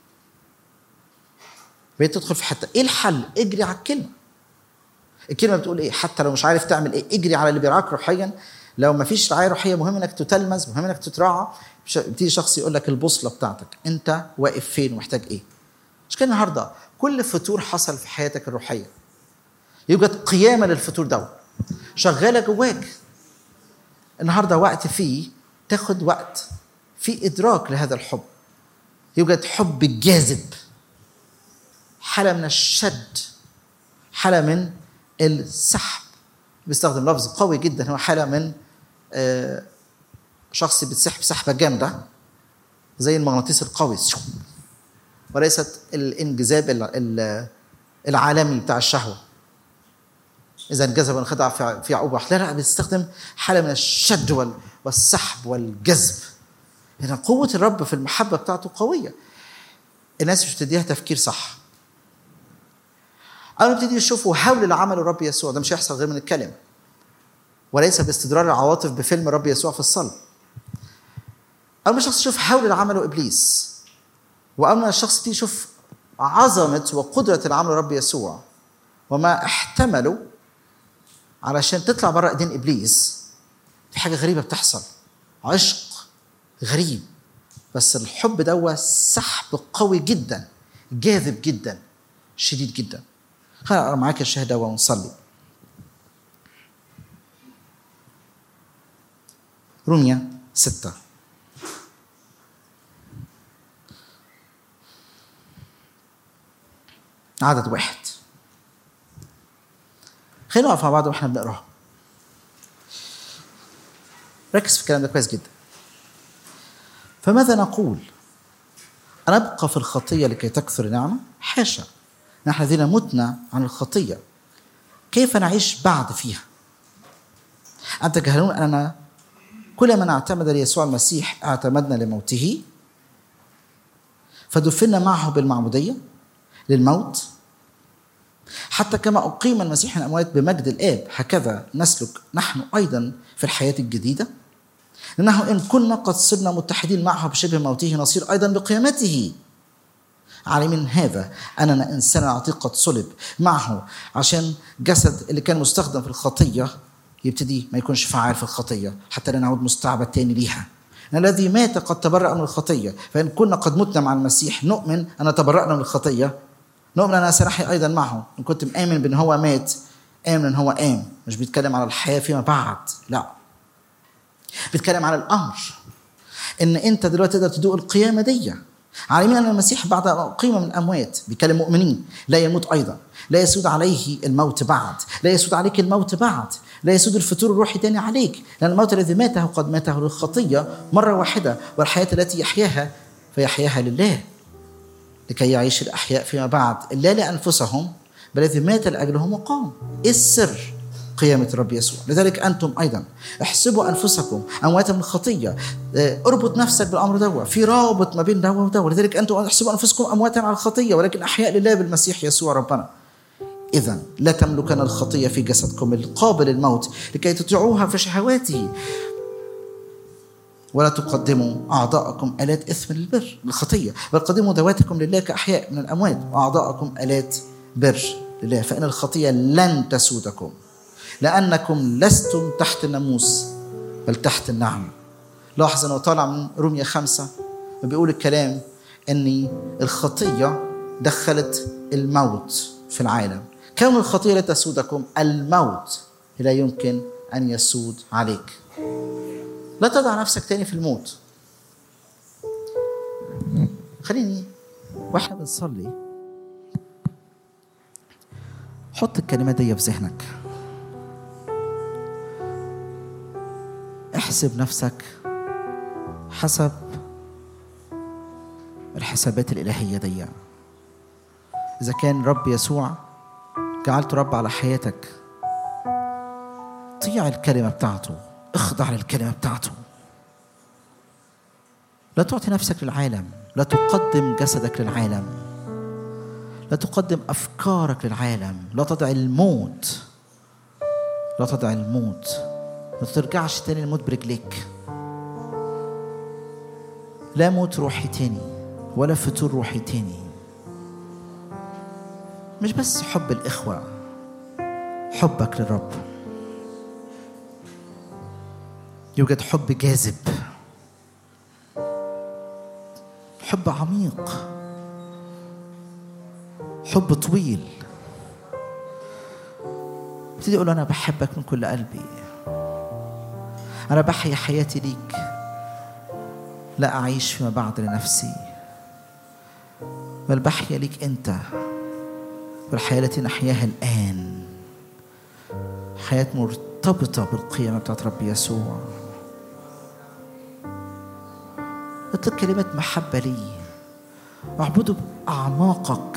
بقيت تدخل في حته ايه الحل اجري على الكلمه الكلمه بتقول ايه حتى لو مش عارف تعمل ايه اجري على اللي بيرعاك روحيا لو ما فيش رعايه روحيه مهم انك تتلمذ مهم انك تتراعى بتيجي شخص يقول لك البوصله بتاعتك انت واقف فين ومحتاج ايه مش كده النهارده كل فتور حصل في حياتك الروحيه يوجد قيامه للفتور ده شغاله جواك النهارده وقت فيه تاخد وقت في ادراك لهذا الحب يوجد حب جاذب حاله من الشد حاله من السحب بيستخدم لفظ قوي جدا هو حاله من آه شخص بتسحب سحبه جامده زي المغناطيس القوي وليست الانجذاب العالمي بتاع الشهوه اذا انجذب انخدع في يعقوب لا لا بيستخدم حاله من الشد والسحب والجذب اذا قوه الرب في المحبه بتاعته قويه الناس مش بتديها تفكير صح اول ما بتبتدي يشوفوا هول اللي عمله الرب يسوع ده مش هيحصل غير من الكلمه وليس باستدرار العواطف بفيلم الرب يسوع في الصلب اول ما الشخص يشوف هول اللي عمله ابليس واول ما الشخص يبتدي يشوف عظمه وقدره اللي عمله الرب يسوع وما احتمله علشان تطلع بره ايدين ابليس في حاجه غريبه بتحصل عشق غريب بس الحب ده سحب قوي جدا جاذب جدا شديد جدا خلينا اقرا معاك الشهاده ونصلي روميا ستة عدد واحد خلينا نقف مع بعض واحنا بنقراها ركز في الكلام ده كويس جدا فماذا نقول أنبقى في الخطية لكي تكثر النعمة؟ حاشا نحن الذين متنا عن الخطية كيف نعيش بعد فيها؟ أم تجهلون أننا كل من اعتمد ليسوع المسيح اعتمدنا لموته فدفنا معه بالمعمودية للموت حتى كما أقيم المسيح من الأموات بمجد الآب هكذا نسلك نحن أيضا في الحياة الجديدة لأنه إن كنا قد صرنا متحدين معه بشبه موته نصير أيضا بقيامته عالمين هذا أننا إنسان عتيق قد صلب معه عشان جسد اللي كان مستخدم في الخطية يبتدي ما يكونش فعال في الخطية حتى لا نعود مستعبد تاني ليها الذي مات قد تبرأ من الخطية فإن كنا قد متنا مع المسيح نؤمن أن تبرأنا من الخطية نؤمن أن سنحيا أيضا معه إن كنت مآمن بأن هو مات آمن أن هو قام مش بيتكلم على الحياة فيما بعد لا بيتكلم على الأمر إن أنت دلوقتي تقدر تدوق القيامة دي عالمين أن المسيح بعد أن أقيم من الأموات بيكلم مؤمنين لا يموت أيضا لا يسود عليه الموت بعد لا يسود عليك الموت بعد لا يسود الفتور الروحي تاني عليك لأن الموت الذي ماته قد ماته للخطية مرة واحدة والحياة التي يحياها فيحياها لله لكي يعيش الأحياء فيما بعد لا لأنفسهم بل الذي مات لأجلهم وقام إيه السر قيامة الرب يسوع لذلك أنتم أيضا احسبوا أنفسكم أمواتا من الخطية اربط نفسك بالأمر دوا في رابط ما بين دوا ودوا لذلك أنتم احسبوا أنفسكم أمواتا على الخطية ولكن أحياء لله بالمسيح يسوع ربنا إذا لا تملكن الخطية في جسدكم القابل الموت لكي تطيعوها في شهواته ولا تقدموا أعضاءكم آلات إثم للبر للخطية بل قدموا ذواتكم لله كأحياء من الأموات وأعضاءكم آلات بر لله فإن الخطية لن تسودكم لأنكم لستم تحت الناموس بل تحت النعمة لاحظ أنه طالع من رومية خمسة بيقول الكلام أن الخطية دخلت الموت في العالم كون الخطية لا تسودكم الموت لا يمكن أن يسود عليك لا تضع نفسك تاني في الموت خليني واحنا بنصلي حط الكلمات دي في ذهنك احسب نفسك حسب الحسابات الإلهية دي إذا كان رب يسوع جعلته رب على حياتك طيع الكلمة بتاعته اخضع للكلمة بتاعته لا تعطي نفسك للعالم لا تقدم جسدك للعالم لا تقدم أفكارك للعالم لا تضع الموت لا تضع الموت ما ترجعش تاني الموت برجليك لا موت روحي تاني ولا فتور روحي تاني مش بس حب الإخوة حبك للرب يوجد حب جاذب حب عميق حب طويل ابتدي اقول له انا بحبك من كل قلبي انا بحيا حياتي ليك لا اعيش فيما بعد لنفسي بل بحيا ليك انت والحياه التي نحياها الان حياه مرتبطه بالقيامه بتاعت رب يسوع اطلق كلمة محبة لي اعبده بأعماقك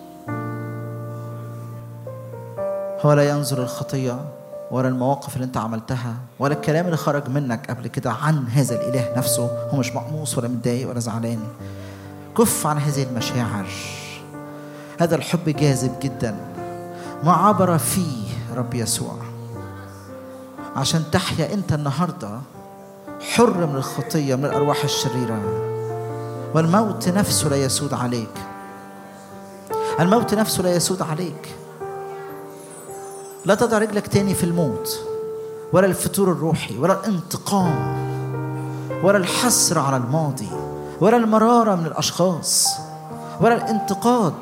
هو لا ينظر الخطية ولا المواقف اللي انت عملتها ولا الكلام اللي خرج منك قبل كده عن هذا الإله نفسه هو مش مقموص ولا متضايق ولا زعلان كف عن هذه المشاعر هذا الحب جاذب جدا ما عبر فيه رب يسوع عشان تحيا انت النهارده حر من الخطية من الأرواح الشريرة والموت نفسه لا يسود عليك الموت نفسه لا يسود عليك لا تضع رجلك تاني في الموت ولا الفتور الروحي ولا الانتقام ولا الحسرة على الماضي ولا المرارة من الأشخاص ولا الانتقاد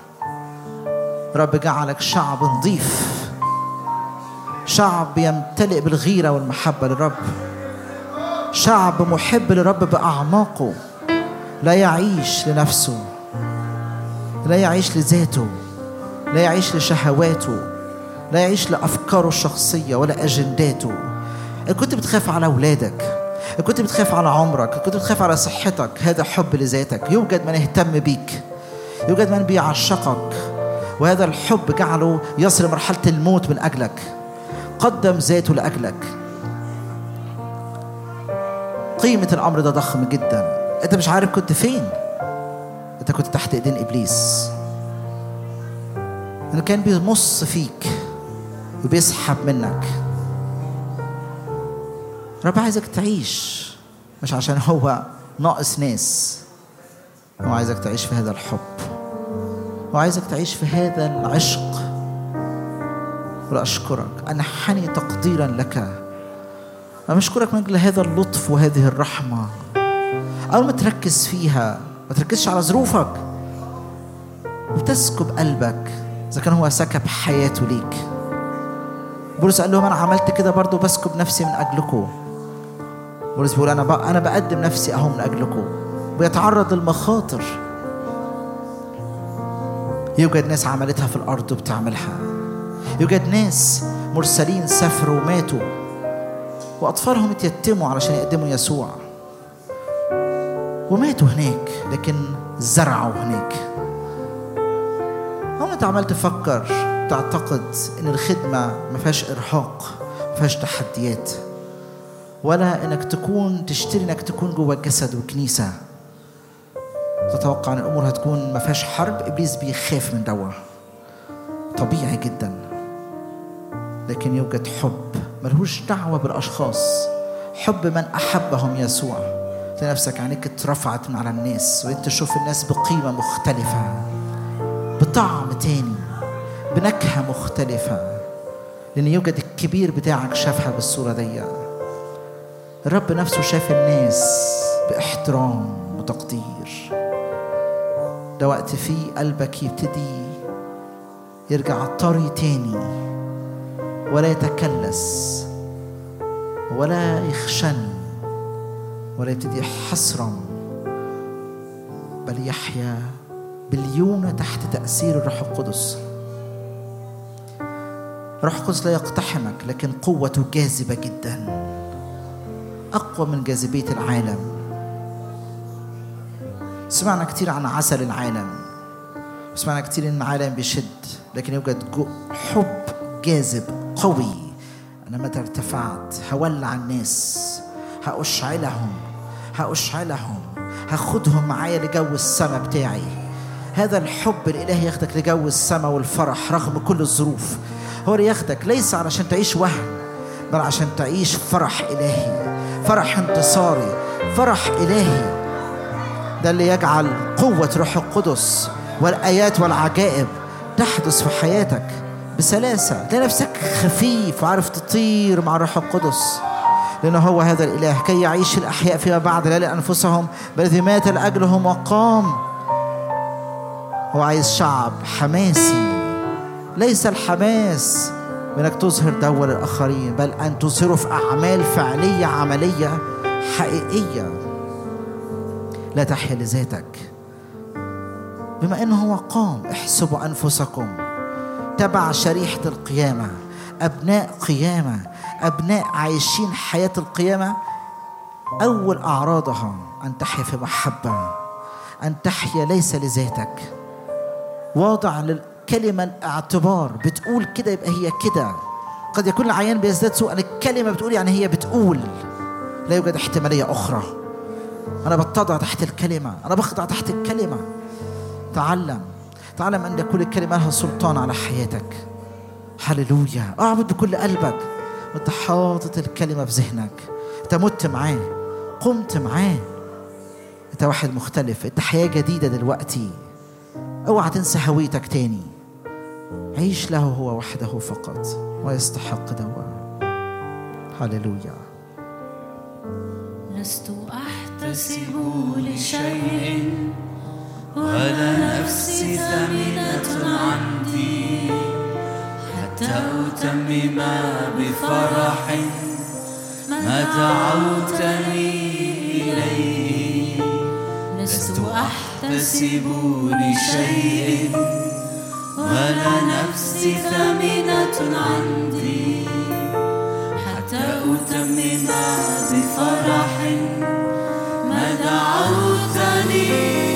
رب جعلك شعب نظيف شعب يمتلئ بالغيرة والمحبة للرب شعب محب للرب بأعماقه لا يعيش لنفسه لا يعيش لذاته لا يعيش لشهواته لا يعيش لأفكاره الشخصية ولا أجنداته إن كنت بتخاف على أولادك إن كنت بتخاف على عمرك إن كنت بتخاف على صحتك هذا حب لذاتك يوجد من يهتم بيك يوجد من بيعشقك وهذا الحب جعله يصل مرحلة الموت من أجلك قدم ذاته لأجلك قيمة الأمر ده ضخم جدا أنت مش عارف كنت فين أنت كنت تحت إيدين إبليس إنه كان بيمص فيك وبيسحب منك رب عايزك تعيش مش عشان هو ناقص ناس هو عايزك تعيش في هذا الحب هو عايزك تعيش في هذا العشق وأشكرك أنحني تقديرا لك أنا بشكرك من أجل هذا اللطف وهذه الرحمة أول ما تركز فيها ما تركزش على ظروفك وتسكب قلبك إذا كان هو سكب حياته ليك بولس قال لهم أنا عملت كده برضو بسكب نفسي من أجلكم بولس بيقول أنا بقى أنا بقدم نفسي أهو من أجلكم بيتعرض للمخاطر يوجد ناس عملتها في الأرض وبتعملها يوجد ناس مرسلين سافروا وماتوا وأطفالهم اتيتموا علشان يقدموا يسوع وماتوا هناك لكن زرعوا هناك هو انت عمال تفكر تعتقد ان الخدمة ما فيهاش ارهاق ما فيهاش تحديات ولا انك تكون تشتري انك تكون جوه الجسد وكنيسة تتوقع ان الامور هتكون ما فيهاش حرب ابليس بيخاف من دوا طبيعي جدا لكن يوجد حب ملهوش دعوة بالأشخاص حب من أحبهم يسوع تلاقي نفسك عينيك اترفعت من على الناس وانت تشوف الناس بقيمة مختلفة بطعم تاني بنكهة مختلفة لأن يوجد الكبير بتاعك شافها بالصورة دي الرب نفسه شاف الناس باحترام وتقدير ده وقت فيه قلبك يبتدي يرجع طري تاني ولا يتكلس ولا يخشن ولا يبتدي يحصرم بل يحيا باليونة تحت تأثير الروح القدس الروح القدس لا يقتحمك لكن قوته جاذبة جدا أقوى من جاذبية العالم سمعنا كتير عن عسل العالم سمعنا كتير ان العالم بيشد لكن يوجد جو حب جاذب قوي انا متى ارتفعت هولع الناس هاشعلهم هاشعلهم هاخدهم معايا لجو السما بتاعي هذا الحب الالهي ياخدك لجو السما والفرح رغم كل الظروف هو اللي ياخدك ليس علشان تعيش وهم بل عشان تعيش فرح الهي فرح انتصاري فرح الهي ده اللي يجعل قوة روح القدس والآيات والعجائب تحدث في حياتك بسلاسة تلاقي نفسك خفيف وعارف تطير مع الروح القدس لأنه هو هذا الإله كي يعيش الأحياء فيما بعد لا لأنفسهم بل الذي مات لأجلهم وقام هو عايز شعب حماسي ليس الحماس بأنك تظهر دوا للآخرين بل أن تظهره في أعمال فعلية عملية حقيقية لا تحيا لذاتك بما انه هو قام احسبوا انفسكم تبع شريحه القيامه ابناء قيامه ابناء عايشين حياه القيامه اول اعراضها ان تحيا في محبه ان تحيا ليس لذاتك واضع للكلمه الاعتبار بتقول كده يبقى هي كده قد يكون العيان بيزداد سوءا الكلمه بتقول يعني هي بتقول لا يوجد احتماليه اخرى أنا بتضع تحت الكلمة أنا بخضع تحت الكلمة تعلم تعلم أن كل كلمة لها سلطان على حياتك هللويا اعبد بكل قلبك وانت حاطط الكلمة في ذهنك انت مت معاه قمت معاه انت واحد مختلف انت حياة جديدة دلوقتي اوعى تنسى هويتك تاني عيش له هو وحده فقط ويستحق دوا هللويا لست أحتسب لشيء ولا نفسي ثمينة عندي حتى أتمم بفرح ما دعوتني إليه لست أحتسب لشيء ولا نفسي ثمينة عندي حتى أتمم بفرح ما دعوتني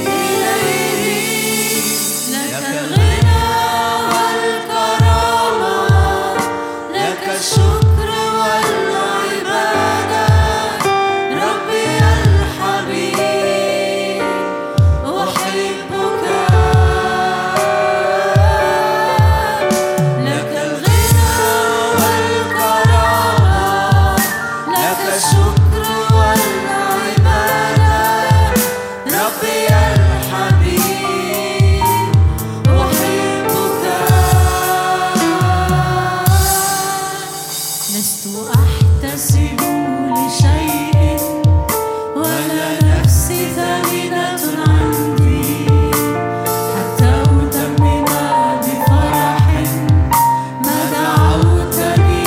إليه لك الغنى والكرامة لك الشكر والعبادة ربي الحبيب أحبك لك الغنى والكرامة لك الشكر والعبادة ربي الحبيب أحبك لست أحتسب لشيء ولا نفسي ثمينة عندي حتى أتمم بفرح ما دعوتني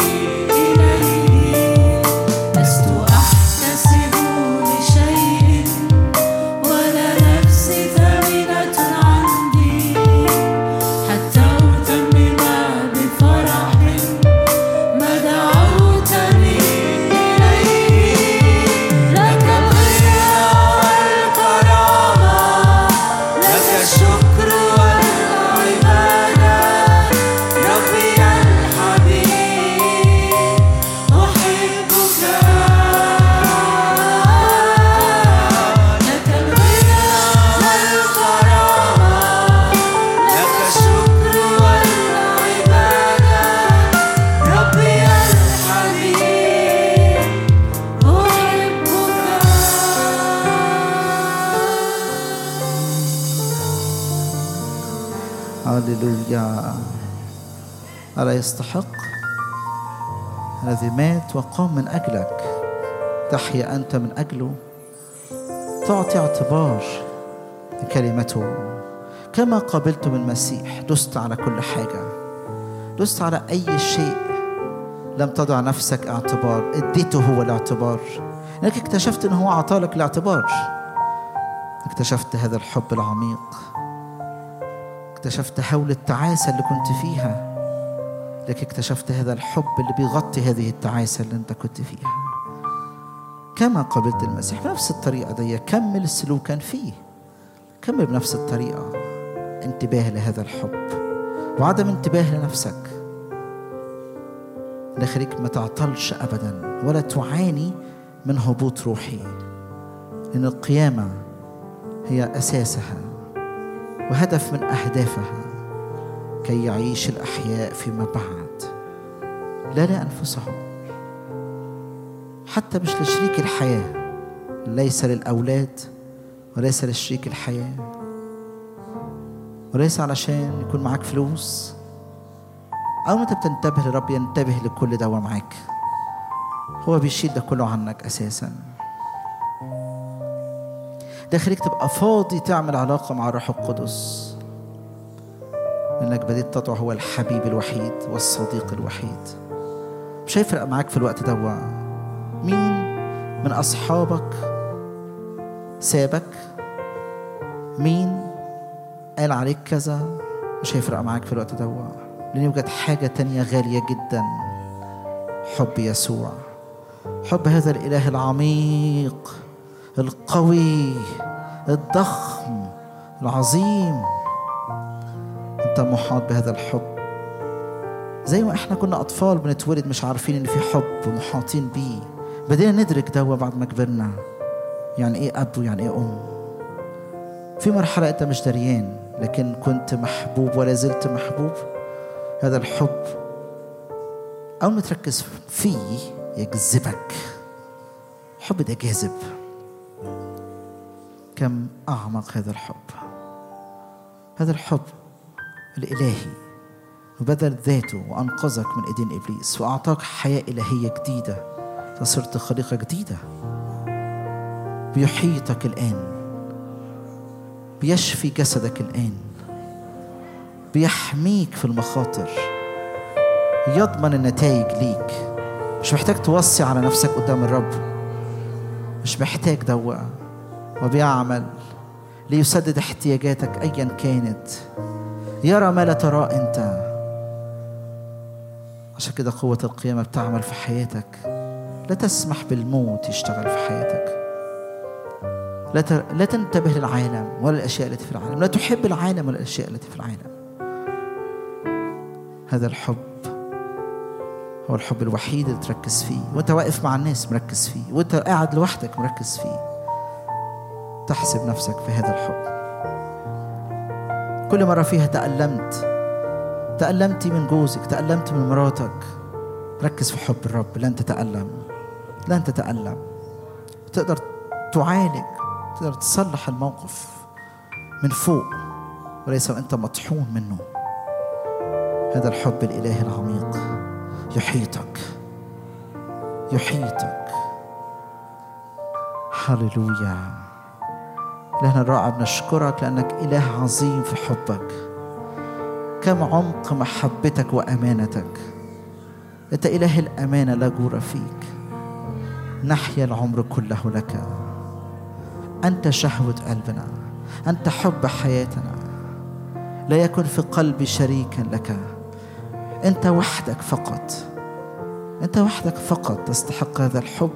إليه لست أحتسب لشيء ولا نفسي ثمينة عندي حتى أتمم بفرح ما دعوتني إليه لك الغنى والكرامة لك الشكر والعبادة ربي الحبيب أحبك لك الغنى والكرامة لك الشكر والعبادة ربي الحبيب أحبك هللويا ألا يستحق الذي مات وقام من أجلك تحيا أنت من أجله تعطي اعتبار لكلمته كما قبلت من المسيح دست على كل حاجة دست على أي شيء لم تضع نفسك اعتبار اديته هو الاعتبار لأنك اكتشفت أنه هو أعطالك الاعتبار اكتشفت هذا الحب العميق اكتشفت هول التعاسة اللي كنت فيها لكن اكتشفت هذا الحب اللي بيغطي هذه التعاسة اللي انت كنت فيها كما قبلت المسيح بنفس الطريقة دي كمل سلوكا فيه كمل بنفس الطريقة انتباه لهذا الحب وعدم انتباه لنفسك ده يخليك ما تعطلش أبدا ولا تعاني من هبوط روحي لأن القيامة هي أساسها وهدف من أهدافها كي يعيش الأحياء فيما بعد لا لأنفسهم حتى مش لشريك الحياة ليس للأولاد وليس لشريك الحياة وليس علشان يكون معاك فلوس أول ما أنت بتنتبه لرب ينتبه لكل ده معاك هو بيشيل ده كله عنك أساسا ده يخليك تبقى فاضي تعمل علاقة مع الروح القدس لأنك بديت تطوع هو الحبيب الوحيد والصديق الوحيد مش هيفرق معاك في الوقت ده مين من أصحابك سابك مين قال عليك كذا مش هيفرق معاك في الوقت ده لأن يوجد حاجة تانية غالية جدا حب يسوع حب هذا الإله العميق القوي الضخم العظيم انت محاط بهذا الحب زي ما احنا كنا اطفال بنتولد مش عارفين ان في حب ومحاطين بيه بدينا ندرك ده بعد ما كبرنا يعني ايه اب ويعني ايه ام في مرحله انت مش دريان لكن كنت محبوب ولا زلت محبوب هذا الحب اول ما تركز فيه يجذبك الحب ده جاذب كم اعمق هذا الحب هذا الحب الإلهي وبذل ذاته وأنقذك من إيدين إبليس وأعطاك حياة إلهية جديدة فصرت خليقة جديدة بيحيطك الآن بيشفي جسدك الآن بيحميك في المخاطر يضمن النتائج ليك مش محتاج توصي على نفسك قدام الرب مش محتاج دوا وبيعمل ليسدد احتياجاتك ايا كانت يرى ما لا تراه انت عشان كده قوة القيامة بتعمل في حياتك لا تسمح بالموت يشتغل في حياتك لا ت... لا تنتبه للعالم ولا الاشياء التي في العالم لا تحب العالم ولا الاشياء التي في العالم هذا الحب هو الحب الوحيد اللي تركز فيه وانت واقف مع الناس مركز فيه وانت قاعد لوحدك مركز فيه تحسب نفسك في هذا الحب كل مرة فيها تألمت تألمتي من جوزك تألمت من مراتك ركز في حب الرب لن تتألم لن تتألم تقدر تعالج تقدر تصلح الموقف من فوق وليس وانت مطحون منه هذا الحب الالهي العميق يحيطك يحيطك هللويا إلهنا الرائع بنشكرك لأنك إله عظيم في حبك كم عمق محبتك وأمانتك أنت إله الأمانة لا جور فيك نحيا العمر كله لك أنت شهوة قلبنا أنت حب حياتنا لا يكن في قلبي شريكا لك أنت وحدك فقط أنت وحدك فقط تستحق هذا الحب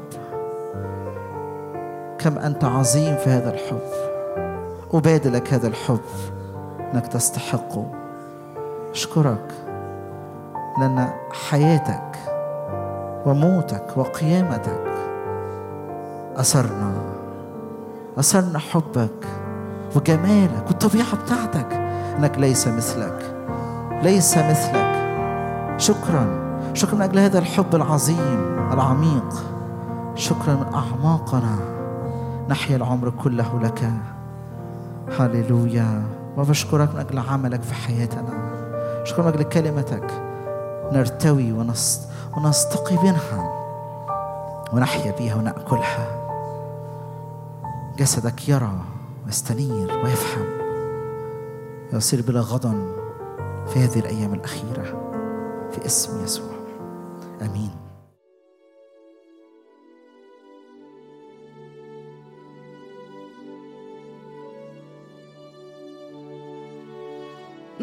كم أنت عظيم في هذا الحب أبادلك هذا الحب أنك تستحقه أشكرك لأن حياتك وموتك وقيامتك أثرنا أثرنا حبك وجمالك والطبيعة بتاعتك أنك ليس مثلك ليس مثلك شكرا شكرا من أجل هذا الحب العظيم العميق شكرا من أعماقنا نحيا العمر كله لك هللويا وبشكرك من أجل عملك في حياتنا شكرا من أجل كلمتك نرتوي ونست... ونستقي منها ونحيا بها ونأكلها جسدك يرى ويستنير ويفهم ويصير بلا غضن في هذه الأيام الأخيرة في اسم يسوع آمين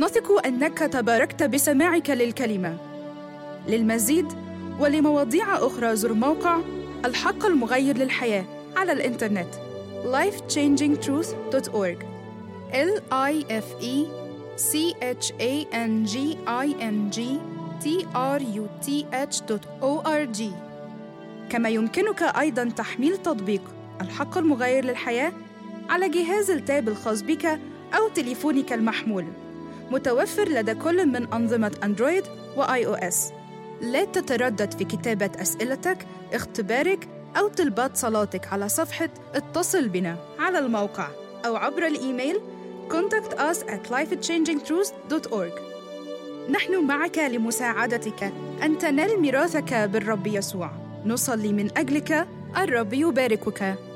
نثق أنك تباركت بسماعك للكلمة للمزيد ولمواضيع أخرى زر موقع الحق المغير للحياة على الإنترنت lifechangingtruth.org l i f e c h a n g i n g t r u t h.org كما يمكنك أيضا تحميل تطبيق الحق المغير للحياة على جهاز التاب الخاص بك أو تليفونك المحمول متوفر لدى كل من أنظمة أندرويد وآي أو إس لا تتردد في كتابة أسئلتك، اختبارك أو طلبات صلاتك على صفحة اتصل بنا على الموقع أو عبر الإيميل contact us at lifechangingtruth.org نحن معك لمساعدتك أن تنال ميراثك بالرب يسوع نصلي من أجلك الرب يباركك